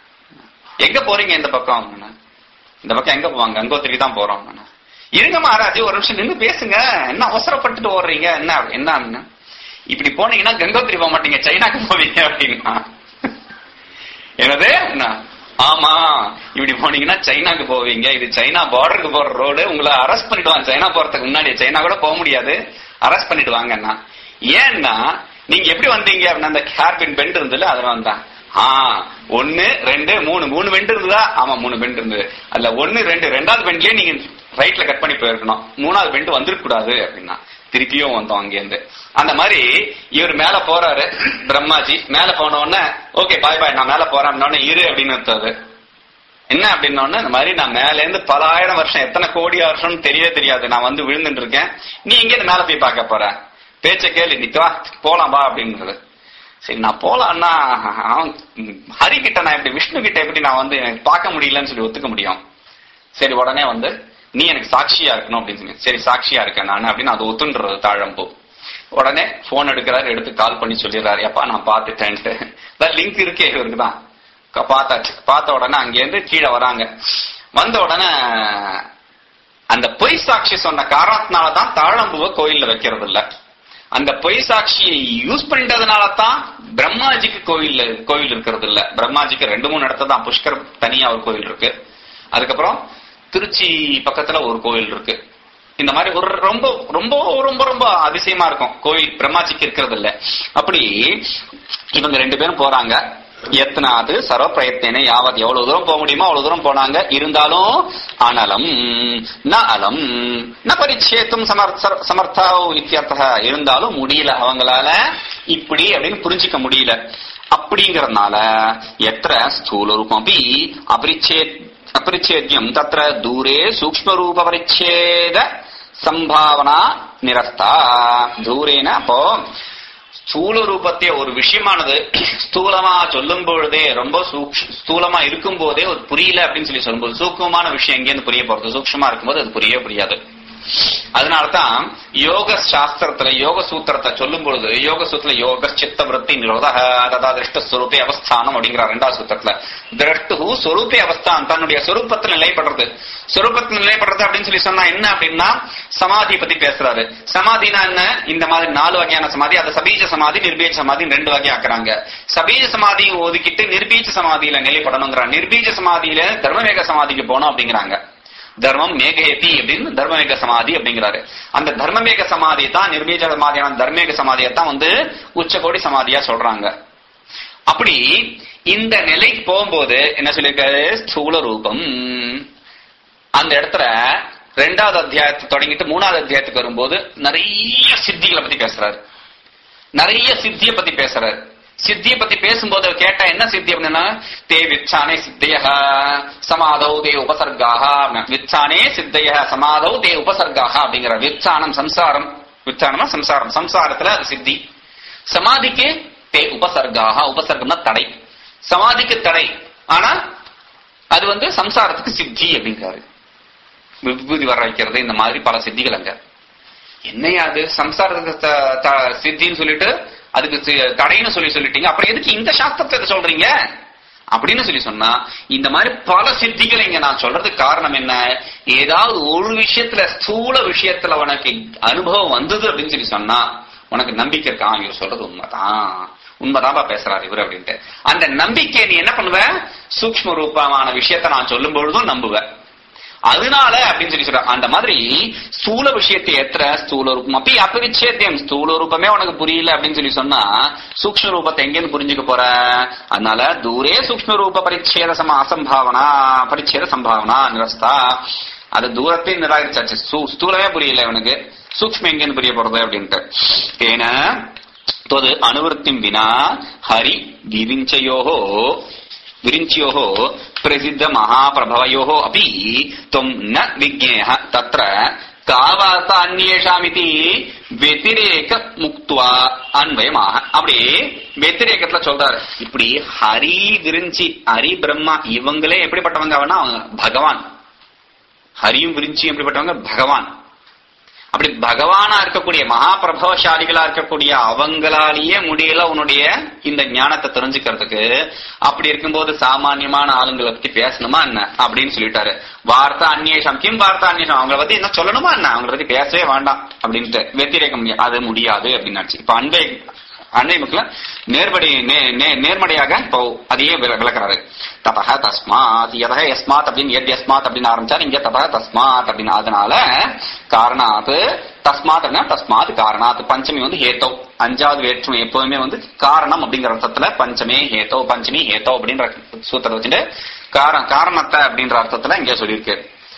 எங்க போறீங்க இந்த பக்கம் அப்படின்னா, இந்த பக்கம் எங்க போவாங்க கங்கோத்திரிக்கு தான் போறோம் அப்படின்னா, இருங்க மகாராஜி ஒரு நிமிஷம் நின்னு பேசுங்க என்ன அவசரப்பட்டுட்டு ஓடுறீங்க என்ன என்ன அப்படின்னா, இப்படி போனீங்கன்னா கங்கோத்திரி போக மாட்டீங்க சைனாக்கு போவீங்க அப்படின்னா என்னது என்ன? ஆமா இப்படி போனீங்கன்னா சைனாக்கு போவீங்க இது சைனா பார்டருக்கு போற ரோடு உங்களை அரெஸ்ட் பண்ணிடுவாங்க சைனா போறதுக்கு முன்னாடி சைனா கூட போக முடியாது அரெஸ்ட் பண்ணிடுவாங்கன்னா ஏன்னா நீங்க எப்படி வந்தீங்க அப்படின்னா அந்த ஹேர்பின் பெண்ட் இருந்ததுல அதுல வந்தான் ஆ ஒன்னு ரெண்டு மூணு மூணு பெண்ட் இருந்ததா ஆமா மூணு பெண்ட் இருந்தது அதுல ஒன்னு ரெண்டு ரெண்டாவது பெண்ட்லயே நீங்க ரைட்ல கட் பண்ணி போயிருக்கணும் மூணாவது பெண்ட் வந்துருக்க கூடாது அப்படின்னா திருப்பியும் வந்தோம் அங்கேருந்து அந்த மாதிரி இவர் மேல போறாரு பிரம்மாஜி மேல போன உடனே ஓகே பாய் பாய் நான் மேல போறேன் அப்படின்ன உடனே இரு அப்படின்னு அர்த்தம் அது என்ன அப்படின்னோடனே இந்த மாதிரி நான் மேல இருந்து பல ஆயிரம் வருஷம் எத்தனை கோடி வருஷம்னு தெரியவே தெரியாது நான் வந்து விழுந்துட்டு இருக்கேன் நீ எங்க இருந்து மேல போய் பார்க்க போற பேச்ச கேளு நீ வா போலாம் வா அப்படின்றது சரி நான் போலாம்னா அவன் ஹரி கிட்ட நான் எப்படி விஷ்ணு கிட்ட எப்படி நான் வந்து எனக்கு பார்க்க முடியலன்னு சொல்லி ஒத்துக்க முடியும் சரி உடனே வந்து நீ எனக்கு சாட்சியா இருக்கணும் அப்படின்னு சொல்லி சரி சாட்சியா இருக்கேன் நான் அப்படின்னு அது ஒத்துன்றது தாழம்பு உடனே போன் எடுக்கிறாரு எடுத்து கால் பண்ணி சொல்லிடுறாரு எப்பா நான் பார்த்துட்டேன்ட்டு லிங்க் இருக்கே இவருக்கு தான் க- பார்த்தாச்சு பார்த்த உடனே அங்கேருந்து கீழே வராங்க வந்த உடனே அந்த பொய் சாட்சி சொன்ன காரணத்தினால தான் தாழம்புவை கோயில்ல வைக்கிறது இல்ல அந்த பொய் சாட்சியை யூஸ் பண்ணிட்டதுனால தான் பிரம்மாஜிக்கு கோயில் கோயில் இருக்கிறது இல்ல பிரம்மாஜிக்கு ரெண்டு மூணு இடத்துல தான் புஷ்கர் தனியா ஒரு கோயில் இருக்கு அதுக்கப்புறம் திருச்சி பக்கத்துல ஒரு கோயில் இருக்கு இந்த மாதிரி ஒரு ரொம்ப ரொம்ப ரொம்ப ரொம்ப அதிசயமா இருக்கும் கோயில் பிரம்மாஜிக்கு இருக்கிறது இல்ல அப்படி இவங்க ரெண்டு பேரும் போறாங்க எத்தனாவது சர்வ பிரயத்தனை யாவத் எவ்வளவு தூரம் போக முடியுமோ அவ்வளவு தூரம் போனாங்க இருந்தாலும் அனலம் ந அலம் ந பரிச்சேத்தும் சமர்த்த சமர்த்தா இத்தியர்த்தக இருந்தாலும் முடியல அவங்களால இப்படி அப்படின்னு புரிஞ்சிக்க முடியல அப்படிங்கறதுனால எத்திர ஸ்தூல ரூபம் அப்படி அபரிச்சேத் அபரிச்சேத்யம் தத்ர தூரே சூக்ம ரூப பரிச்சேத சம்பாவனா நிரஸ்தா தூரேன அப்போ ஸ்தூல ரூபத்தை ஒரு விஷயமானது ஸ்தூலமா சொல்லும் பொழுதே ரொம்ப சூக்ஷ்- ஸ்தூலமா இருக்கும் போதே ஒரு புரியல அப்படின்னு சொல்லி சொல்லும்போது சூக்மமான விஷயம் எங்கேருந்து புரிய போறது சூக்ஷமா இருக்கும்போது அது புரியவே புரியாது அதனால்தான் யோக சாஸ்திரத்துல யோக சூத்திரத்தை சொல்லும் பொழுது யோக சூத்திர யோக சித்த விருத்தி நிரோத ததா திருஷ்ட ஸ்வரூபே அவஸ்தானம் அப்படிங்கிற ரெண்டாவது சூத்திரத்துல திருஷ்டு ஸ்வரூபே அவஸ்தான் தன்னுடைய சொரூபத்தில் நிலைப்படுறது சொரூபத்தில் நிலைப்படுறது அப்படின்னு சொல்லி சொன்னா என்ன அப்படின்னா சமாதி பத்தி பேசுறாரு சமாதினா என்ன இந்த மாதிரி நாலு வகையான சமாதி அது சபீஜ சமாதி நிர்பீஜ சமாதி ரெண்டு வகை ஆக்குறாங்க சபீஜ சமாதியை ஒதுக்கிட்டு நிர்பீஜ சமாதியில நிலைப்படணுங்கிற நிர்பீஜ சமாதியில தர்மவேக சமாதிக்கு போனோம் அப்படிங்கிறாங்க தர்மம் மேகயதி அப்படின்னு தர்மமேக சமாதி அப்படிங்கிறாரு அந்த தர்மமேக சமாதி தான் நிர்பீஜ சமாதியான தர்மேக சமாதியை தான் வந்து உச்சகோடி சமாதியா சொல்றாங்க அப்படி இந்த நிலைக்கு போகும்போது என்ன சொல்லியிருக்காரு ஸ்தூல ரூபம் அந்த இடத்துல ரெண்டாவது அத்தியாயத்தை தொடங்கிட்டு மூணாவது அத்தியாயத்துக்கு வரும்போது நிறைய சித்திகளை பத்தி பேசுறாரு நிறைய சித்திய பத்தி பேசுறாரு சித்திய பத்தி பேசும்போது அவர் கேட்டா என்ன சித்தி அப்படின்னா தே விச்சானே சித்தைய சமாதௌ தே உபசர்காக விச்சானே சித்தைய சமாதௌ தே உபசர்காக அப்படிங்கிற விச்சானம் சம்சாரம் விச்சானமா சம்சாரம் சம்சாரத்துல அது சித்தி சமாதிக்கு தே உபசர்காக உபசர்க்கம்னா தடை சமாதிக்கு தடை ஆனா அது வந்து சம்சாரத்துக்கு சித்தி அப்படிங்கிறாரு விபூதி வர வைக்கிறது இந்த மாதிரி பல சித்திகள் அங்க என்னையா அது சம்சாரத்துக்கு த- த- சித்தின்னு சொல்லிட்டு அதுக்கு சி- தடைன்னு சொல்லி சொல்லிட்டீங்க அப்புறம் எதுக்கு இந்த சாஸ்திரத்தை சொல்றீங்க அப்படின்னு சொல்லி சொன்னா இந்த மாதிரி பல சித்திகளை இங்க நான் சொல்றதுக்கு காரணம் என்ன ஏதாவது ஒரு விஷயத்துல ஸ்தூல விஷயத்துல உனக்கு அனுபவம் வந்தது அப்படின்னு சொல்லி சொன்னா உனக்கு நம்பிக்கை இருக்கா இவர் சொல்றது உண்மைதான் உண்மைதான்பா பேசுறாரு இவர் அப்படின்ட்டு அந்த நம்பிக்கையை நீ என்ன பண்ணுவ சூக்ஷ்ம ரூபமான விஷயத்தை நான் சொல்லும் பொழுதும் நம்புவ அதனால அப்படின்னு சொல்லி சொல்ற அந்த மாதிரி ஸ்தூல விஷயத்தை ஏத்துற ஸ்தூல ரூபம் அப்படி அபரிச்சேத்தியம் ஸ்தூல ரூபமே உனக்கு புரியல அப்படின்னு சொல்லி சொன்னா சூக்ஷ்ம ரூபத்தை எங்கேருந்து புரிஞ்சுக்க போற அதனால தூரே சூக்ஷ்ம ரூப பரிச்சேத சம அசம்பாவனா பரிச்சேத சம்பாவனா நிரஸ்தா அது தூரத்தையும் நிராகரிச்சாச்சு ஸ்தூ- ஸ்தூலமே புரியல இவனுக்கு சூக்ஷ்மம் எங்கேருந்து புரிய போறது அப்படின்ட்டு ஏன தொது அனுவருத்திம் வினா ஹரி விரிஞ்சயோகோ विरिञ्च्योः प्रसिद्ध महाप्रभवयोः अपि त्वम् न विज्ञेयः तत्र का वार्ता अन्येषामिति व्यतिरेक முக்துவா அன்வயமாக அப்படி வெத்திரேக்கத்துல சொல்றாரு இப்படி ஹரி விரிஞ்சி ஹரி பிரம்மா இவங்களே எப்படிப்பட்டவங்க அவனா அவங்க பகவான் ஹரியும் விரிஞ்சியும் எப்படிப்பட்டவங்க பகவான் அப்படி பகவானா இருக்கக்கூடிய மகாபிரபவசாலிகளா இருக்கக்கூடிய அவங்களாலேயே முடியல உன்னுடைய இந்த ஞானத்தை தெரிஞ்சுக்கிறதுக்கு அப்படி இருக்கும்போது சாமானியமான ஆளுங்களை பத்தி பேசணுமா என்ன அப்படின்னு சொல்லிட்டாரு வார்த்தா அந்நேஷம் கிம் வார்த்தா அந்நேஷம் அவங்கள பத்தி என்ன சொல்லணுமா என்ன அவங்கள பத்தி பேசவே வேண்டாம் அப்படின்ட்டு வெத்திரேக்க முடியாது அது முடியாது அப்படின்னு இப்ப அன்பை அன்னை மக்கள் நேர்படி நே- நே- நேர்மறையாக இப்போ அதையே விள- விளக்குறாரு தபக தஸ்மாத் எதக எஸ்மாத் அப்படின்னு எட் எஸ்மாத் அப்படின்னு ஆரம்பிச்சாரு இங்க தபக தஸ்மாத் அப்படின்னு அதனால காரணாத் தஸ்மாத் அப்படின்னா தஸ்மாத் காரணாத் பஞ்சமி வந்து ஹேத்தோ அஞ்சாவது வேற்றுமை எப்பவுமே வந்து காரணம் அப்படிங்கிற அர்த்தத்துல பஞ்சமே ஹேத்தோ பஞ்சமி ஹேத்தோ அப்படின்ற சூத்திரம் வச்சுட்டு காரண காரணத்தை அப்படின்ற அர்த்தத்துல இங்க சொல்லியிருக்கு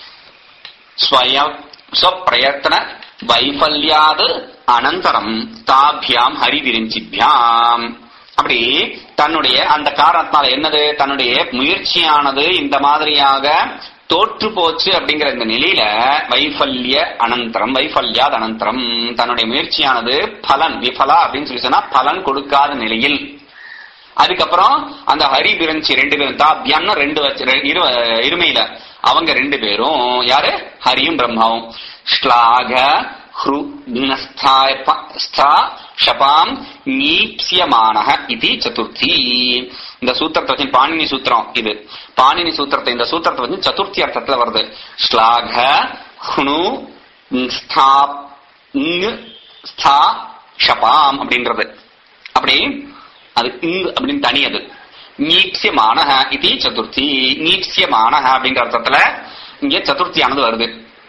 ஸ்வயம் ஸ்வப்பிரயத்தன வைஃபல்யாத் அனந்தரம் தாபியாம் ஹரிவிரிஞ்சிபியாம் அப்படி தன்னுடைய அந்த காரணத்தினால என்னது தன்னுடைய முயற்சியானது இந்த மாதிரியாக தோற்று போச்சு அப்படிங்கிற இந்த நிலையில வைஃபல்ய அனந்தரம் வைஃபல்யாத் அனந்தரம் தன்னுடைய முயற்சியானது பலன் விஃபலா அப்படின்னு சொல்லி சொன்னா பலன் கொடுக்காத நிலையில் அதுக்கப்புறம் அந்த ஹரி பிரிஞ்சி ரெண்டு பேரும் தாபியம்னு ரெண்டு வச்சு ரெ- இரு இருமையில அவங்க ரெண்டு பேரும் யாரு ஹரியும் பிரம்மாவும் ஸ்லாக ஹ்ரு நஸ்தாய ப- ஸ்தா ஷபாம் நீப்சியமானக இது சதுர்த்தி இந்த சூத்திரத்தை வச்சு பாணினி சூத்திரம் இது பாணினி சூத்திரத்தை இந்த சூத்திரத்தை வச்சு சதுர்த்தி அர்த்தத்துல வருது ஸ்லாக ஹ்னு ஸ்தா ங், ஸ்தா ஷபாம் அப்படின்றது அப்படி அது இங் அப்படின்னு தனி அது நீட்சியமானக இது சதுர்த்தி நீட்சியமானக அப்படிங்கிற அர்த்தத்துல இங்க சதுர்த்தியானது வருது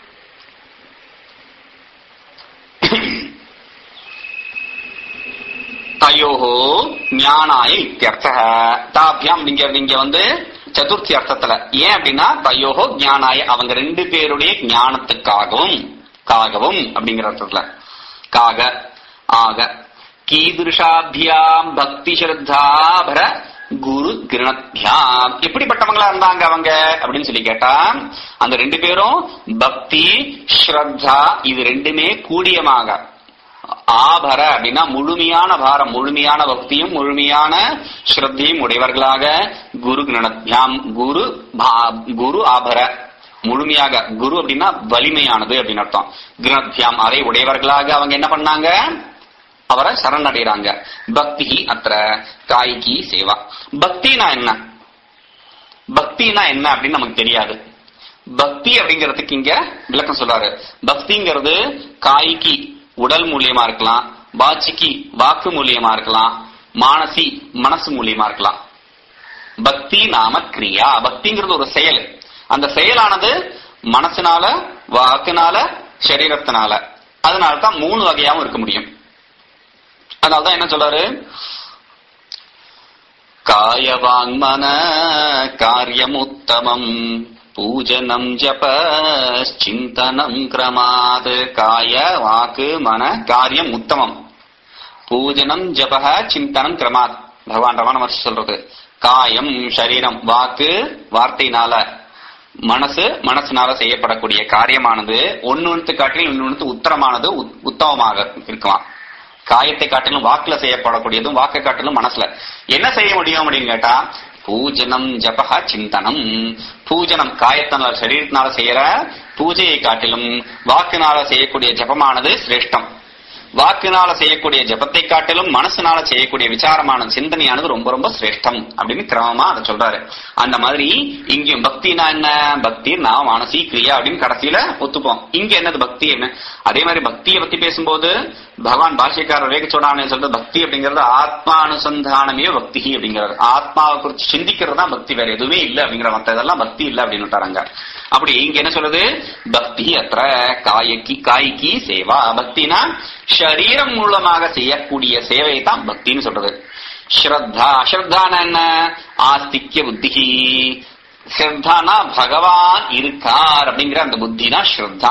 தயோஹோ ஞானாய இத்தியர்த்த தாபியாம் நீங்க நீங்க வந்து சதுர்த்தி அர்த்தத்துல ஏன் அப்படின்னா தயோஹோ ஞானாய அவங்க ரெண்டு பேருடைய ஞானத்துக்காகவும் காகவும் அப்படிங்கிற அர்த்தத்துல காக ஆக கீதுஷாபியாம் பக்தி ஸ்ரத்தாபர குரு கிரணத்யாம் எப்படிப்பட்டவங்களா இருந்தாங்க அவங்க அப்படின்னு சொல்லி கேட்டா அந்த ரெண்டு பேரும் பக்தி ஸ்ரத்தா இது ரெண்டுமே கூடியமாக ஆபர அப்படின்னா முழுமையான பாரம் முழுமையான பக்தியும் முழுமையான ஸ்ரத்தையும் உடையவர்களாக குரு கிரணத்யாம் குரு பா- குரு ஆபர முழுமையாக குரு அப்படின்னா வலிமையானது அப்படின்னு அர்த்தம் கிரணத்யாம் அதை உடையவர்களாக அவங்க என்ன பண்ணாங்க அவரை சரணடைறாங்க பக்தி அത്ര காய்கி சேவா பக்தினா என்ன பக்தினா என்ன அப்படின்னு நமக்கு தெரியாது பக்தி அப்படிங்கிறதுக்கு இங்க விளக்கம் சொல்றாரு பக்திங்கிறது காய்கி உடல் மூலியமா இருக்கலாம் பாச்சிக்கு வாக்கு மூலியமா இருக்கலாம் மானசி மனசு மூலியமா இருக்கலாம் பக்தி நாம கிரியா பக்திங்கிறது ஒரு செயல் அந்த செயலானது மனசுனால வாக்குனால சரீரத்தினால அதனால தான் மூணு வகையாவும் இருக்க முடியும் அதனாலதான் என்ன சொல்றாரு காயவாங்மன காரியமுத்தமம் பூஜனம் ஜப சிந்தனம் கிரமாத் காய வாக்கு மன காரியம் உத்தமம் பூஜனம் ஜப சிந்தனம் கிரமாத் பகவான் ரமண மகர்ஷி சொல்றது காயம் சரீரம் வாக்கு வார்த்தையினால மனசு மனசுனால செய்யப்படக்கூடிய காரியமானது ஒன்னு காட்டிலும் இன்னொன்னு உத்தரமானது உத்- உத்தமமாக இருக்கலாம் காயத்தை காட்டிலும் வாக்குல செய்யப்படக்கூடியதும் வாக்கை காட்டிலும் மனசுல என்ன செய்ய முடியும் அப்படின்னு கேட்டா பூஜனம் ஜபஹ சிந்தனம் பூஜனம் காயத்தினால சரீரத்தினால செய்யற பூஜையை காட்டிலும் வாக்குனால செய்யக்கூடிய ஜபமானது சிரேஷ்டம் வாக்குனால செய்யக்கூடிய ஜபத்தை காட்டிலும் மனசுனால செய்யக்கூடிய விசாரமான சிந்தனையானது ரொம்ப ரொம்ப சிரேஷ்டம் அப்படின்னு கிரமமா அதை சொல்றாரு அந்த மாதிரி இங்கேயும் பக்தினா என்ன பக்தி நான் மானசி கிரியா அப்படின்னு கடைசியில ஒத்துப்போம் இங்க என்னது பக்தி என்ன அதே மாதிரி பக்தியை பத்தி பேசும்போது பகவான் பாஷ்யக்காரர் விவேக சோடானே சொல்றது பக்தி அப்படிங்கிறது ஆத்மானுசந்தானமே பக்தி அப்படிங்கிறது ஆத்மாவை குறித்து சிந்திக்கிறது தான் பக்தி வேற எதுவுமே இல்ல அப்படிங்கிற மத்த இதெல்லாம் பக்தி இல்ல அப்படின்னு விட்டாராங்க அப்படி இங்க என்ன சொல்றது பக்தி அത്ര காயக்கி காய்கி சேவா பக்தினா சரீரம் மூலமாக செய்யக்கூடிய சேவை தான் பக்தின்னு சொல்றது ஸ்ரத்தா ஸ்ரத்தான என்ன ஆஸ்திக்ய புத்தி ஸ்ரத்தானா பகவான் இருக்கார் அப்படிங்கிற அந்த புத்தி தான் ஸ்ரத்தா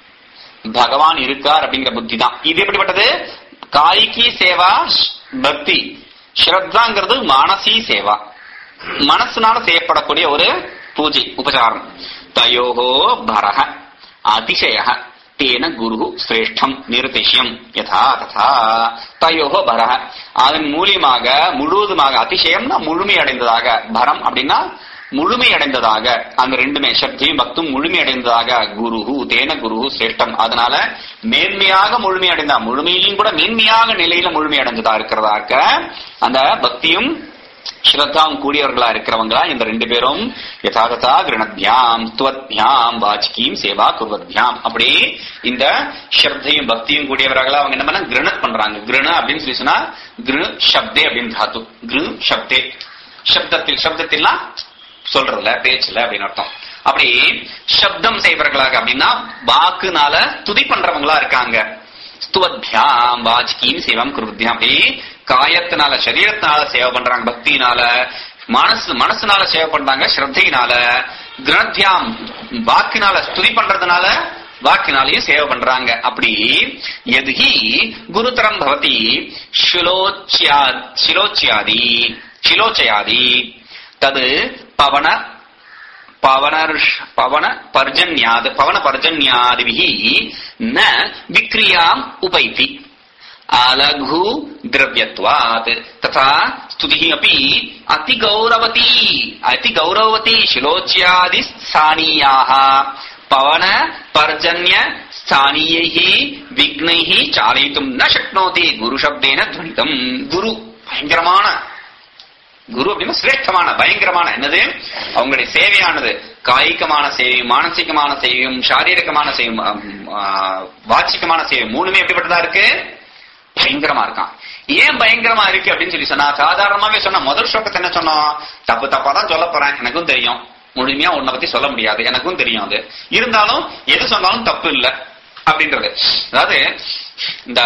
பகவான் இருக்கார் அப்படிங்கிற புத்தி தான் இது எப்படிப்பட்டது காய்கி சேவா ஷ்- பக்தி ஸ்ரத்தாங்கிறது மானசி சேவா மனசுனால செய்யப்படக்கூடிய ஒரு பூஜை உபசாரம் தயோகோ பரஹ அதிசய தேன குரு சிரேஷ்டம் நிர்திஷ்யம் யதா ததா தயோகோ பரஹ அதன் மூலியமாக முழுவதுமாக அதிசயம்னா முழுமையடைந்ததாக பரம் அப்படின்னா முழுமையடைந்ததாக அந்த ரெண்டுமே சக்தியும் பக்தும் முழுமையடைந்ததாக குருஹு தேன குருஹு சிரேஷ்டம் அதனால மேன்மையாக முழுமையடைந்தா முழுமையிலும் கூட மேன்மையாக நிலையில முழுமையடைந்ததா இருக்கிறதா இருக்க அந்த பக்தியும் ஸ்ரத்தாவும் கூடியவர்களா இருக்கிறவங்களா இந்த ரெண்டு பேரும் யதாகதா கிரணத்யாம் துவத்யாம் வாஜ்கீம் சேவா குர்வத்யாம் அப்படி இந்த ஸ்ரத்தையும் பக்தியும் கூடியவர்களா அவங்க என்ன பண்ண கிருணத் பண்றாங்க கிருண அப்படின்னு சொல்லி சொன்னா கிரு சப்தே அப்படின்னு தாத்து கிரு சப்தே சப்தத்தில் சப்தத்தில்னா சொல்றதுல பேச்சுல அப்படின்னு அர்த்தம் அப்படி சப்தம் செய்வர்களாக அப்படின்னா வாக்குனால துதி பண்றவங்களா இருக்காங்க ஸ்துவத்யாம் வாஜ்கீம் சேவம் குருத்தியாம் அப்படி காயத்தினால சரீரத்தினால சேவை பண்றாங்க பக்தியினால மனசு மனசுனால சேவை பண்றாங்க ஸ்ரத்தையினால கிரந்தியாம் வாக்கினால ஸ்துதி பண்றதுனால வாக்கினாலையும் சேவை பண்றாங்க அப்படி எதுகி குருதரம் பவதி சிலோச்சியா சிலோச்சியாதி சிலோச்சயாதி தது பவன பவனர்ஷ் பவன பர்ஜன்யாத் பவன பர்ஜன்யாதிபிஹி ந விக்ரியாம் உபைति अलघु द्रव्यत्वात् तथा स्तुतिः अपि अतिगौरवती अतिगौरवती शिलोच्यादि स्थानीयाः पवन पर्जन्य स्थानीयैः विघ्नैः चालयितुम् न शक्नोति गुरुशब्देन ध्वनितम् गुरु பயங்கரமான குரு அப்படின்னா சிரேஷ்டமான பயங்கரமான என்னது அவங்களுடைய சேவையானது காய்கமான சேவையும் மானசிகமான சேவையும் சாரீரிகமான சேவையும் ஆம், ஆ, வாச்சிகமான சேவை மூணுமே எப்படிப்பட்டதா இருக்கு பயங்கரமா இருக்கான் ஏன் பயங்கரமா இருக்கு அப்படின்னு சொல்லி சொன்னா சாதாரணமாவே சொன்னா முதல் ஸ்லோகத்தை என்ன சொன்னோம் தப்பு தப்பா தான் சொல்ல போறேன் எனக்கும் தெரியும் முழுமையா உன்னை பத்தி சொல்ல முடியாது எனக்கும் தெரியும் அது இருந்தாலும் எது சொன்னாலும் தப்பு இல்ல அப்படின்றது அதாவது இந்த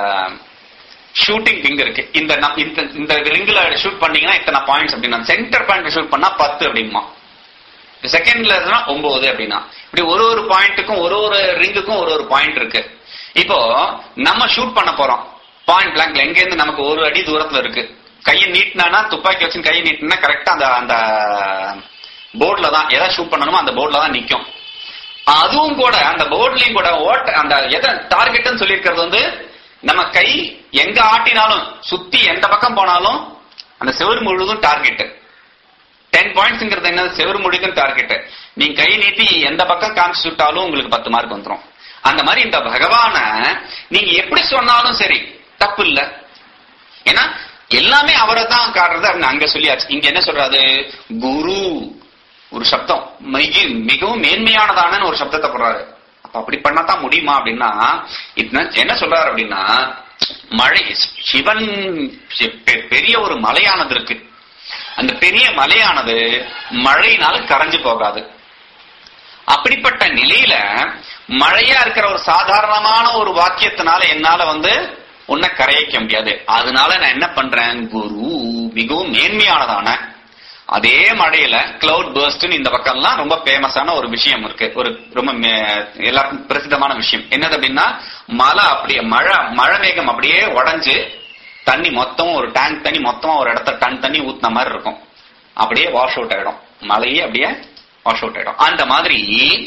ஷூட்டிங் ரிங் இருக்கு இந்த நம்- இந்த இந்த ரிங்ல ஷூட் பண்ணீங்கன்னா இத்தனை பாயிண்ட்ஸ் அப்படின்னா சென்டர் பாயிண்ட் ஷூட் பண்ணா பத்து அப்படிமா செகண்ட்ல இருந்தா ஒன்பது அப்படின்னா இப்படி ஒரு ஒரு பாயிண்ட்டுக்கும் ஒரு ஒரு ரிங்குக்கும் ஒரு ஒரு பாயிண்ட் இருக்கு இப்போ நம்ம ஷூட் பண்ண போறோம் பாயிண்ட் பிளாங்க்ல எங்க இருந்து நமக்கு ஒரு அடி தூரத்துல இருக்கு கையை நீட்டினா துப்பாக்கி வச்சு கையை நீட்டினா கரெக்டா அந்த அந்த போர்ட்ல தான் எதை ஷூட் பண்ணணுமோ அந்த போர்ட்ல தான் நிக்கும் அதுவும் கூட அந்த போர்ட்லயும் கூட ஓட்ட அந்த எதை டார்கெட்னு சொல்லியிருக்கிறது வந்து நம்ம கை எங்க ஆட்டினாலும் சுத்தி எந்த பக்கம் போனாலும் அந்த செவுரு முழுவதும் டார்கெட் டென் பாயிண்ட்ஸ்ங்கிறது என்ன செவுரு முழுதும் டார்கெட் நீங்க கை நீட்டி எந்த பக்கம் காமிச்சு சுட்டாலும் உங்களுக்கு பத்து மார்க் வந்துரும் அந்த மாதிரி இந்த பகவான நீங்க எப்படி சொன்னாலும் சரி தப்பு இல்ல ஏன்னா எல்லாமே அவரை தான் காட்டுறது அப்படின்னு அங்க சொல்லியாச்சு இங்க என்ன சொல்றாரு குரு ஒரு சப்தம் மிக மிகவும் மேன்மையானதான ஒரு சப்தத்தை போடுறாரு அப்ப அப்படி பண்ணாதான் முடியுமா அப்படின்னா இது என்ன சொல்றாரு அப்படின்னா மழை சிவன் பெ- பெரிய ஒரு மலையானது இருக்கு அந்த பெரிய மலையானது மழையினால கரைஞ்சு போகாது அப்படிப்பட்ட நிலையில மழையா இருக்கிற ஒரு சாதாரணமான ஒரு வாக்கியத்தினால என்னால வந்து உன்னை கரையிக்க முடியாது அதனால நான் என்ன பண்றேன் குரு மிகவும் மேன்மையானதான அதே மழையில கிளவுட் பர்ஸ்ட்னு இந்த பக்கம்லாம் ரொம்ப ஃபேமஸான ஒரு விஷயம் இருக்கு ஒரு ரொம்ப மே- எல்லாருக்கும் பிரசித்தமான விஷயம் என்னது அப்படின்னா மழை அப்படியே மழை மழை மேகம் அப்படியே உடைஞ்சு தண்ணி மொத்தம் ஒரு டேங்க் தண்ணி மொத்தமா ஒரு இடத்துல டன் தண்ணி ஊத்துன மாதிரி இருக்கும் அப்படியே வாஷ் அவுட் ஆயிடும் மழையே அப்படியே வாஷ் அவுட் ஆயிடும் அந்த மாதிரி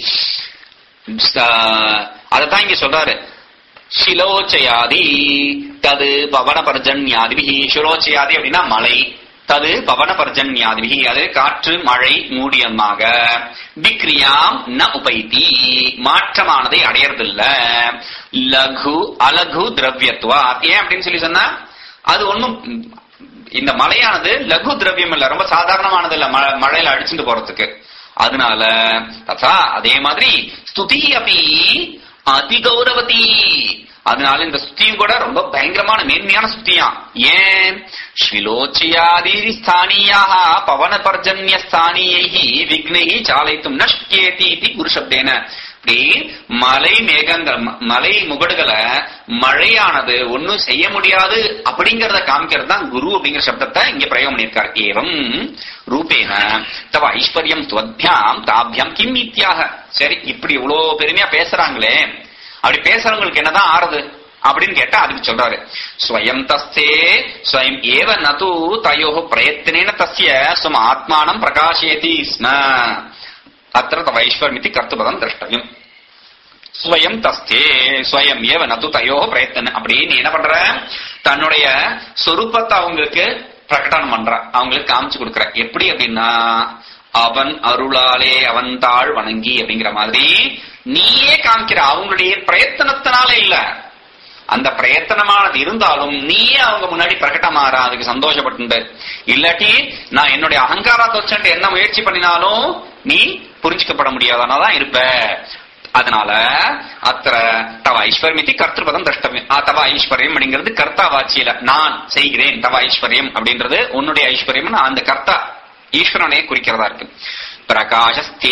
அதத்தான் இங்க சொல்றாரு சிலோச்சயாதி தது பவன பர்ஜன்யாதிபிகி சிலோச்சயாதி அப்படின்னா மழை தது பவன பர்ஜன்யாதிபிகி அது காற்று மழை மூடியமாக விக்ரியாம் ந உபைதி மாற்றமானதை அடையறதில்ல லகு அலகு திரவியத்துவா ஏன் அப்படின்னு சொல்லி சொன்னா அது ஒண்ணும் இந்த மலையானது லகு திரவியம் இல்ல ரொம்ப சாதாரணமானது இல்ல மழை- மழையில அடிச்சுட்டு போறதுக்கு அதனால ததா அதே மாதிரி ஸ்துதி அப்பி அதி கௌரவதி அதனால இந்த ஸ்துதியும் கூட ரொம்ப பயங்கரமான மேன்மையான ஸ்துதியாம் ஏன் ஸ்விலோச்சியாதி ஸ்தானியாக பவன பர்ஜன்ய ஸ்தானியை விக்னை சாலைத்தும் நஷ்கேதி இது குரு சப்தேன இப்படி மலை மேகங்கள் ம- மலை முகடுகளை மழையானது ஒண்ணும் செய்ய முடியாது அப்படிங்கறத காமிக்கிறது தான் குரு அப்படிங்கிற சப்தத்தை இங்க பிரயோகம் பண்ணியிருக்கார் ஏவம் ரூபேன தவ ஐஸ்வர்யம் துவத்யாம் தாபியம் கிம் இத்தியாக சரி இப்படி இவ்வளவு பெருமையா பேசுறாங்களே அப்படி பேசுறவங்களுக்கு என்னதான் ஆறுது அப்படின்னு கேட்டா அதுக்கு சொல்றாரு ஸ்வயம் தஸ்தே ஸ்வயம் ஏவ நது தயோ பிரயத்தனேன தஸ்ய ஸ்வம் ஆத்மானம் பிரகாஷயதி ஸ்ம அத்திர தவ ஐஸ்வர்மிதி கர்த்தபதம் திரஷ்டவியம் ஸ்வயம் தஸ்தே ஸ்வயம் ஏவ நது தயோ பிரயத்தன அப்படி நீ என்ன பண்ற தன்னுடைய சொரூபத்தை அவங்களுக்கு பிரகடனம் பண்ற அவங்களுக்கு காமிச்சு கொடுக்கற எப்படி அப்படின்னா அவன் அருளாலே அவன் தாழ் வணங்கி அப்படிங்கிற மாதிரி நீயே காமிக்கிற அவங்களுடைய பிரயத்தனத்தினால இல்ல அந்த பிரயத்தனமானது இருந்தாலும் நீயே அவங்க முன்னாடி பிரகட்டமாற அதுக்கு சந்தோஷப்பட்டு இல்லாட்டி நான் என்னுடைய அகங்காரத்தை வச்சுட்டு என்ன முயற்சி பண்ணினாலும் நீ புரிஞ்சுக்கப்பட முடியாதனாதான் இருப்ப அதனால அத்திர தவ ஐஸ்வர்யமிதி கர்த்தபதம் திரஷ்டவியம் ஆ, தவ ஐஸ்வர்யம் அப்படிங்கிறது கர்த்தா வாச்சியில நான் செய்கிறேன் தவ ஐஸ்வர்யம் அப்படின்றது உன்னுடைய ஐஸ்வர்யம் அந்த கர்த்தா ஈஸ்வரனை குறிக்கிறதா இருக்கு பிரகாசஸ்தே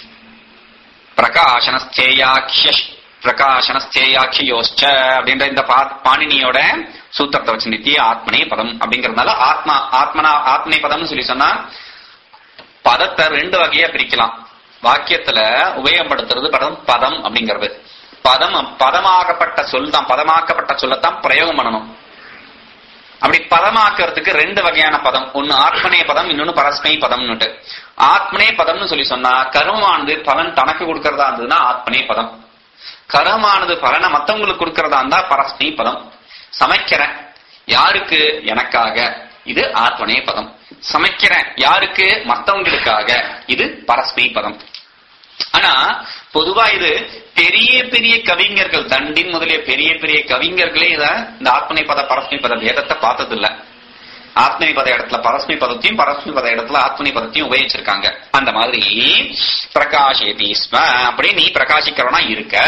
பிரகாசனஸ்தேயாக்கிய பிரகாசனஸ்தேயாக்கியோச்ச அப்படின்ற இந்த பா- பாணினியோட சூத்திரத்தை வச்சு நித்திய ஆத்மனே பதம் அப்படிங்கறதுனால ஆத்மா ஆத்மனா ஆத்மனே பதம்னு சொல்லி சொன்னா பதத்தை ரெண்டு வகையா பிரிக்கலாம் வாக்கியத்துல உபயோகப்படுத்துறது பதம் பதம் அப்படிங்கிறது பதம் பதமாகப்பட்ட சொல் தான் பதமாக்கப்பட்ட சொல்லத்தான் பிரயோகம் பண்ணணும் அப்படி பதமாக்குறதுக்கு ரெண்டு வகையான பதம் ஒன்னு ஆத்மனே பதம் இன்னொன்னு பரஸ்மை பதம்னுட்டு ஆத்மனே பதம்னு சொல்லி சொன்னா கர்மமானது பலன் தனக்கு கொடுக்கறதா இருந்ததுன்னா ஆத்மனே பதம் கர்மமானது பலனை மத்தவங்களுக்கு கொடுக்கறதா இருந்தா பரஸ்மை பதம் சமைக்கிறேன் யாருக்கு எனக்காக இது ஆத்மனே பதம் சமைக்கிறேன் யாருக்கு மத்தவங்களுக்காக இது பரஸ்மை பதம் ஆனா பொதுவா இது பெரிய பெரிய கவிஞர்கள் தண்டின் முதலிய பெரிய பெரிய கவிஞர்களே இத இந்த ஆத்மனை பத பரஸ்மை பத பேதத்தை பார்த்தது இல்ல ஆத்மனி பத இடத்துல பரஸ்மை பதத்தையும் பரஸ்மை பத இடத்துல ஆத்மனி பதத்தையும் உபயோகிச்சிருக்காங்க அந்த மாதிரி பிரகாஷேதி ஸ்ம அப்படி நீ பிரகாசிக்கிறவனா இருக்க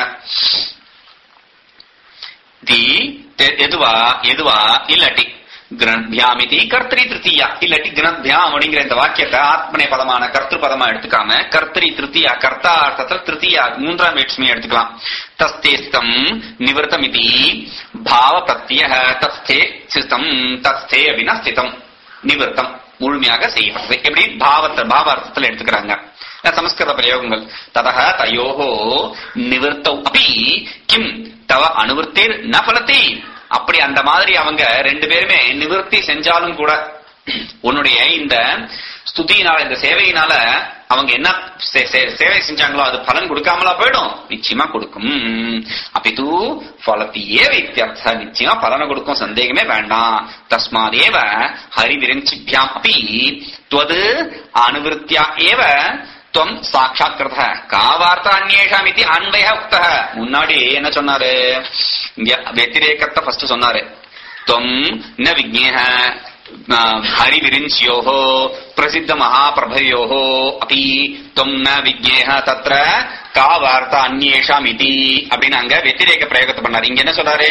தி தெ- எதுவா எதுவா இல்லாட்டி கிரண்பியாமிதி கர்த்தரி திருத்தியா இல்லாட்டி கிரண்பியாம் அப்படிங்கிற இந்த வாக்கியத்தை ஆத்மனை பதமான கர்த்திரு பதமா எடுத்துக்காம கர்த்தரி திருத்தியா கர்த்தா அர்த்தத்தில் திருத்தியா மூன்றாம் வேற்றுமையை எடுத்துக்கலாம் தஸ்தேஸ்தம் நிவர்த்தமிதி பாவ பிரத்ய தஸ்தே சிஸ்தம் தஸ்தே அப்படின்னா ஸ்திதம் நிவர்த்தம் முழுமையாக செய்யப்படுது எப்படி பாவத்தை பாவ அர்த்தத்தில் எடுத்துக்கிறாங்க சமஸ்கிருத பிரயோகங்கள் ததக தயோகோ நிவர்த்தௌ அபி கிம் தவ அனுவர்த்தேர் ந பலத்தி அப்படி அந்த மாதிரி அவங்க ரெண்டு பேருமே நிவர்த்தி செஞ்சாலும் கூட உன்னுடைய இந்த ஸ்துதியினால இந்த சேவையினால அவங்க என்ன சே- சே- சேவை செஞ்சாங்களோ அது பலன் கொடுக்காமலா போயிடும் நிச்சயமா கொடுக்கும் அப்பிது பலத்தி ஏவ இத்தியர்த்த நிச்சயமா பலனை கொடுக்கும் சந்தேகமே வேண்டாம் தஸ்மாதேவ ஹரிவிரஞ்சிபியாம் அப்படி துவது அனுவிருத்தியா ஏவ துவம் சாட்சாத்கிருத கா வார்த்தா அந்நேஷாம் இது அன்பய உக்த முன்னாடி என்ன சொன்னாரு இங்க வெத்திரேக்கத்தை ஃபர்ஸ்ட் சொன்னாரு துவம் ந விஜ்ஞேக ஹரிவிரிஞ்சியோः பிரசித்த மகாபிரபயோः அப்படி துவம் ந விஜ்ஞேக தத்ர கா வார்த்தா அந்நேஷாம் இதி அப்படின்னு அங்க வெத்திரேக பிரயோகத்தை பண்ணாரு இங்க என்ன சொல்றாரு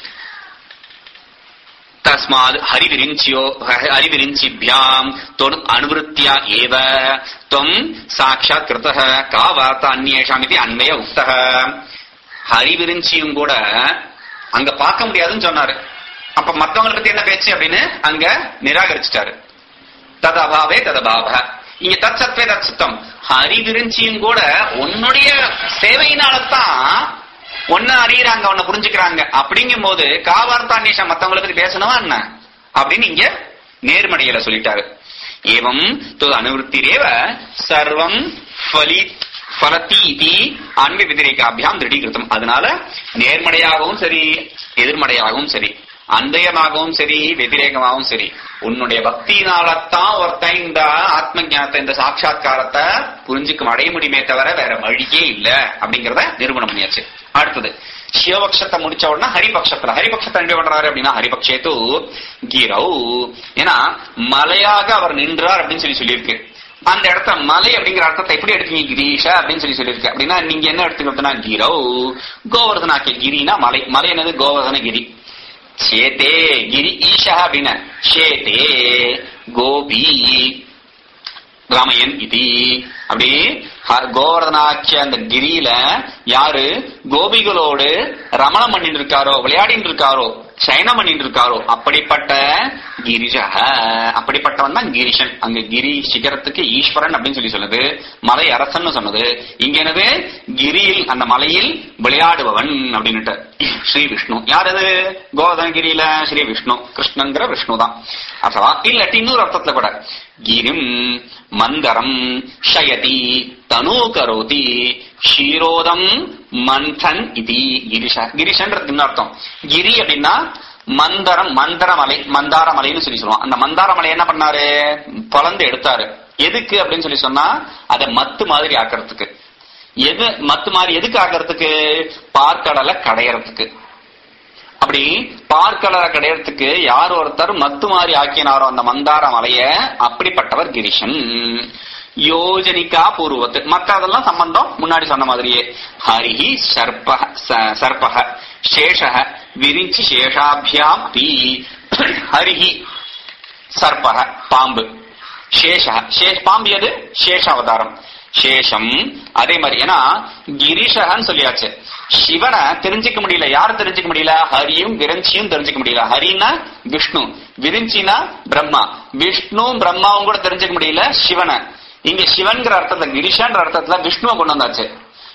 தஸ்மாத் ஹரிவிரிஞ்சியோ ஹரிவிரிஞ்சிபியாம் தொன் அனுவருத்தியா ஏவ துவம் சாட்சாத் கிருத்தः கா வார்த்தா அந்நேஷாம் இது அன்வய உக்தः ஹரிவிரிஞ்சியும் கூட அங்க பார்க்க முடியாதுன்னு சொன்னாரு அப்ப மத்தவங்களை பத்தி என்ன பேச்சு அப்படின்னு அங்க நிராகரிச்சிட்டாரு தத் அபாவே தத் அபாவ இங்க தத் சத்வே தத் சித்தம் ஹரிவிரிஞ்சியும் கூட உன்னுடைய சேவையினாலதான் ஒன்ன அறியறாங்க உன்னை புரிஞ்சுக்கிறாங்க அப்படிங்கும் போது காவார்த்தான்யேஷம் மத்தவங்களை பத்தி பேசணுமா என்ன அப்படின்னு இங்க நேர்மடையில சொல்லிட்டாரு ஏவம் தொது அனுவருத்திரேவ சர்வம் ஃபலி ஃபலத்தி இதி அன்பு விதிரேகாபியாம் திருடீகிருத்தம் அதனால நேர்மடையாகவும் சரி எதிர்மடையாகவும் சரி அந்தயமாகவும் சரி வெதிரேகமாகவும் சரி உன்னுடைய பக்தியினாலத்தான் ஒருத்தன் இந்த ஆத்ம ஞானத்தை இந்த சாட்சா்காரத்தை புரிஞ்சுக்க அடைய முடியுமே தவிர வேற வழியே இல்ல அப்படிங்கறத நிரூபணம் பண்ணியாச்சு அடுத்தது சிவபக்ஷத்தை முடிச்ச உடனே ஹரிபக்ஷத்துல ஹரிபக்ஷத்தை என்ன பண்றாரு அப்படின்னா ஹரிபக்ஷேத்து கீரௌ ஏன்னா மலையாக அவர் நின்றார் அப்படின்னு சொல்லி சொல்லியிருக்கு அந்த இடத்த மலை அப்படிங்கிற அர்த்தத்தை எப்படி எடுத்தீங்க கிரீஷ அப்படின்னு சொல்லி சொல்லியிருக்கு அப்படின்னா நீங்க என்ன எடுத்துக்கிட்டோம்னா கீரௌ கோவர்தனாக்கிய கிரினா மலை மலை என்னது கோவர்தன கிரி சேத்தே கிரி ஈஷா அப்படின்னு சேத்தே கோபி ராமையன் இது அப்படி ஹ- கோவர்தனாக்கிய அந்த கிரியில யாரு கோபிகளோடு ரமணம் பண்ணிட்டு இருக்காரோ விளையாடிட்டு இருக்காரோ சயனம் பண்ணிட்டு இருக்காரோ அப்படிப்பட்ட கிரிஜா அப்படிப்பட்டவன் தான் கிரிஷன் அங்க கிரி சிகரத்துக்கு ஈஸ்வரன் அப்படின்னு சொல்லி சொல்லுது மலை அரசன் சொன்னது இங்க என்னது கிரியில் அந்த மலையில் விளையாடுபவன் அப்படின்னுட்டு ஸ்ரீ விஷ்ணு யார் அது கோவர்தனகிரியில ஸ்ரீ விஷ்ணு கிருஷ்ணங்கிற விஷ்ணு தான் அசவா இல்லாட்டி இன்னொரு அர்த்தத்துல கூட கிரிம் மந்தரம் ஷயதி தனு கரோதி ஷீரோதம் மந்தன் இது கிரிஷ கிரிஷன்றது இன்னும் அர்த்தம் கிரி அப்படின்னா மந்தரம் மந்தர மலை மந்தார மலைன்னு சொல்லி சொல்லுவோம் அந்த மந்தார மலை என்ன பண்ணாரு பலந்து எடுத்தாரு எதுக்கு அப்படின்னு சொல்லி சொன்னா அதை மத்து மாதிரி ஆக்கிறதுக்கு எது மத்து மாதிரி எதுக்கு ஆக்கிறதுக்கு பார்க்கடலை கடையறதுக்கு அப்படி பார்க்கடலை கடையறதுக்கு யார் ஒருத்தர் மத்து மாதிரி ஆக்கினாரோ அந்த மந்தார மலைய அப்படிப்பட்டவர் கிரிஷன் யோஜனிகா பூர்வத்து மத்த அதெல்லாம் சம்பந்தம் முன்னாடி சொன்ன மாதிரியே ஹரிஹி சர்ப ச- சர்பக சேஷக விரிஞ்சி சேஷாபியாம் பி ஹரிஹி சர்பக பாம்பு சேஷ சேஷ் பாம்பு எது சேஷ அவதாரம் சேஷம் அதே மாதிரி ஏன்னா கிரிஷகன்னு சொல்லியாச்சு சிவனை தெரிஞ்சுக்க முடியல யாரும் தெரிஞ்சுக்க முடியல ஹரியும் விரஞ்சியும் தெரிஞ்சுக்க முடியல ஹரின்னா விஷ்ணு விரிஞ்சினா பிரம்மா விஷ்ணுவும் பிரம்மாவும் கூட தெரிஞ்சுக்க முடியல சிவனை இங்க சிவன்கிற அர்த்தத்துல கிரிஷான்ற அர்த்தத்துல விஷ்ணுவை கொண்டு வந்தாச்சு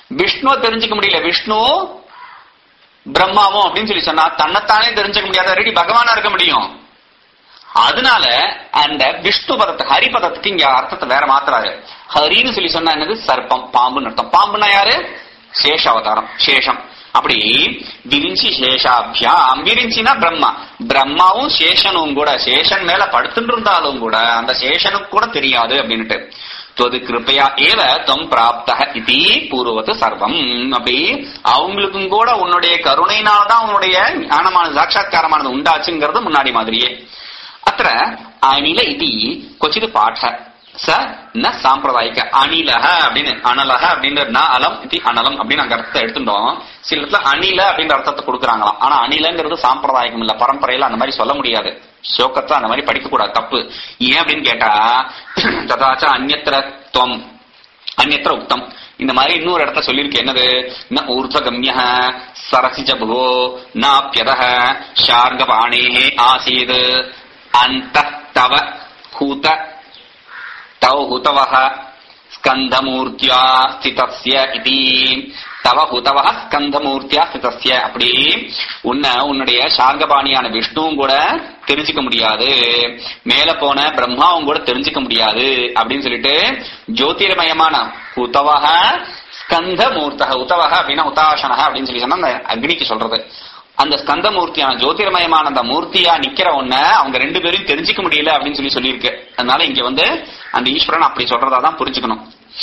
விஷ்ணுவை தெரிஞ்சுக்க முடியல விஷ்ணு பிரம்மாவும் அப்படின்னு சொல்லி சொன்னா தன்னைத்தானே தெரிஞ்சுக்க முடியாத ரெடி பகவானா இருக்க முடியும் அதனால அந்த விஷ்ணு பதத்தை ஹரி பதத்துக்கு இங்க அர்த்தத்தை வேற மாத்துறாரு ஹரின்னு சொல்லி சொன்னா என்னது சர்ப்பம் பாம்புன்னு அர்த்தம் பாம்புனா யாரு சேஷ அவதாரம் சேஷம் அப்படி விரிஞ்சி சேஷாபியாம் விரிஞ்சினா பிரம்மா பிரம்மாவும் சேஷனும் கூட சேஷன் மேல படுத்துட்டு இருந்தாலும் கூட அந்த சேஷனுக்கு கூட தெரியாது அப்படின்னுட்டு தொது கிருப்பையா ஏவ தொம் பிராப்த இதி பூர்வத்து சர்வம் அப்படி அவங்களுக்கும் கூட உன்னுடைய கருணையினால்தான் உன்னுடைய ஞானமானது சாட்சா்காரமானது உண்டாச்சுங்கிறது முன்னாடி மாதிரியே அத்த அனில இது கொச்சிது பாட ச ந சாம்பிரதாயிக அனிலக அப்படின்னு அனலக அப்படின்ற ந அலம் இது அனலம் அப்படின்னு அங்க அர்த்தத்தை எடுத்துட்டோம் சில இடத்துல அணில அப்படின்ற அர்த்தத்தை கொடுக்குறாங்களாம் ஆனா அணிலங்கிறது சாம்பிரதாயகம் இல்ல பரம்பரையில அந்த மாதிரி சொல்ல முடியாது சோக்கத்தை அந்த மாதிரி படிக்க கூடாது தப்பு ஏன் அப்படின்னு கேட்டா ததாச்ச அந்நத்திர துவம் அந்நத்திர உக்தம் இந்த மாதிரி இன்னொரு இடத்துல சொல்லியிருக்கு என்னது ந ஊர்த்வகம்ய சரசிஜ புகோ நாப்யத ஷார்கபாணே ஆசீத் அந்த தவ ஹூத தவ ஹுதவः ஸ்கந்தமூர்த்தியா ஸ்திதஸ்ய இதி தவ ஹுதவः ஸ்கந்தமூர்த்தியா ஸ்திதஸ்ய அப்படி உன்னை உன்னுடைய சார்கபாணியான விஷ்ணுவும் கூட தெரிஞ்சுக்க முடியாது மேல போன பிரம்மாவும் கூட தெரிஞ்சுக்க முடியாது அப்படின்னு சொல்லிட்டு ஜோதிர்மயமான ஹுதவக ஸ்கந்த மூர்த்தக உத்தவக அப்படின்னா உத்தாசனக அப்படின்னு சொல்லி சொன்னா அந்த அக்னிக்கு சொல்றது அந்த ஸ்கந்த மூர்த்தியான ஜோதிர்மயமான அந்த மூர்த்தியா நிக்கிற ஒன்ன அவங்க ரெண்டு பேரும் தெரிஞ்சுக்க முடியல அப்படின்னு சொல்லி சொல்லியிருக்கு அதனால இங்க வந்து அந்த ஈஸ்வரன் அப்படி சொல்றதா தான் புரிஞ்சுக்கணும்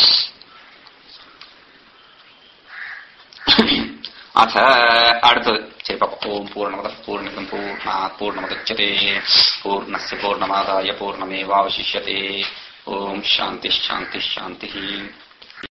அத அடுத்தது சரி பாப்பா ஓம் பூர்ணமத பூர்ணிதம் பூர்ணா பூர்ணமதச்சதே பூர்ணஸ்ய பூர்ணமாதாய பூர்ணமேவாவசிஷ்யதே ஓம் சாந்தி சாந்தி சாந்தி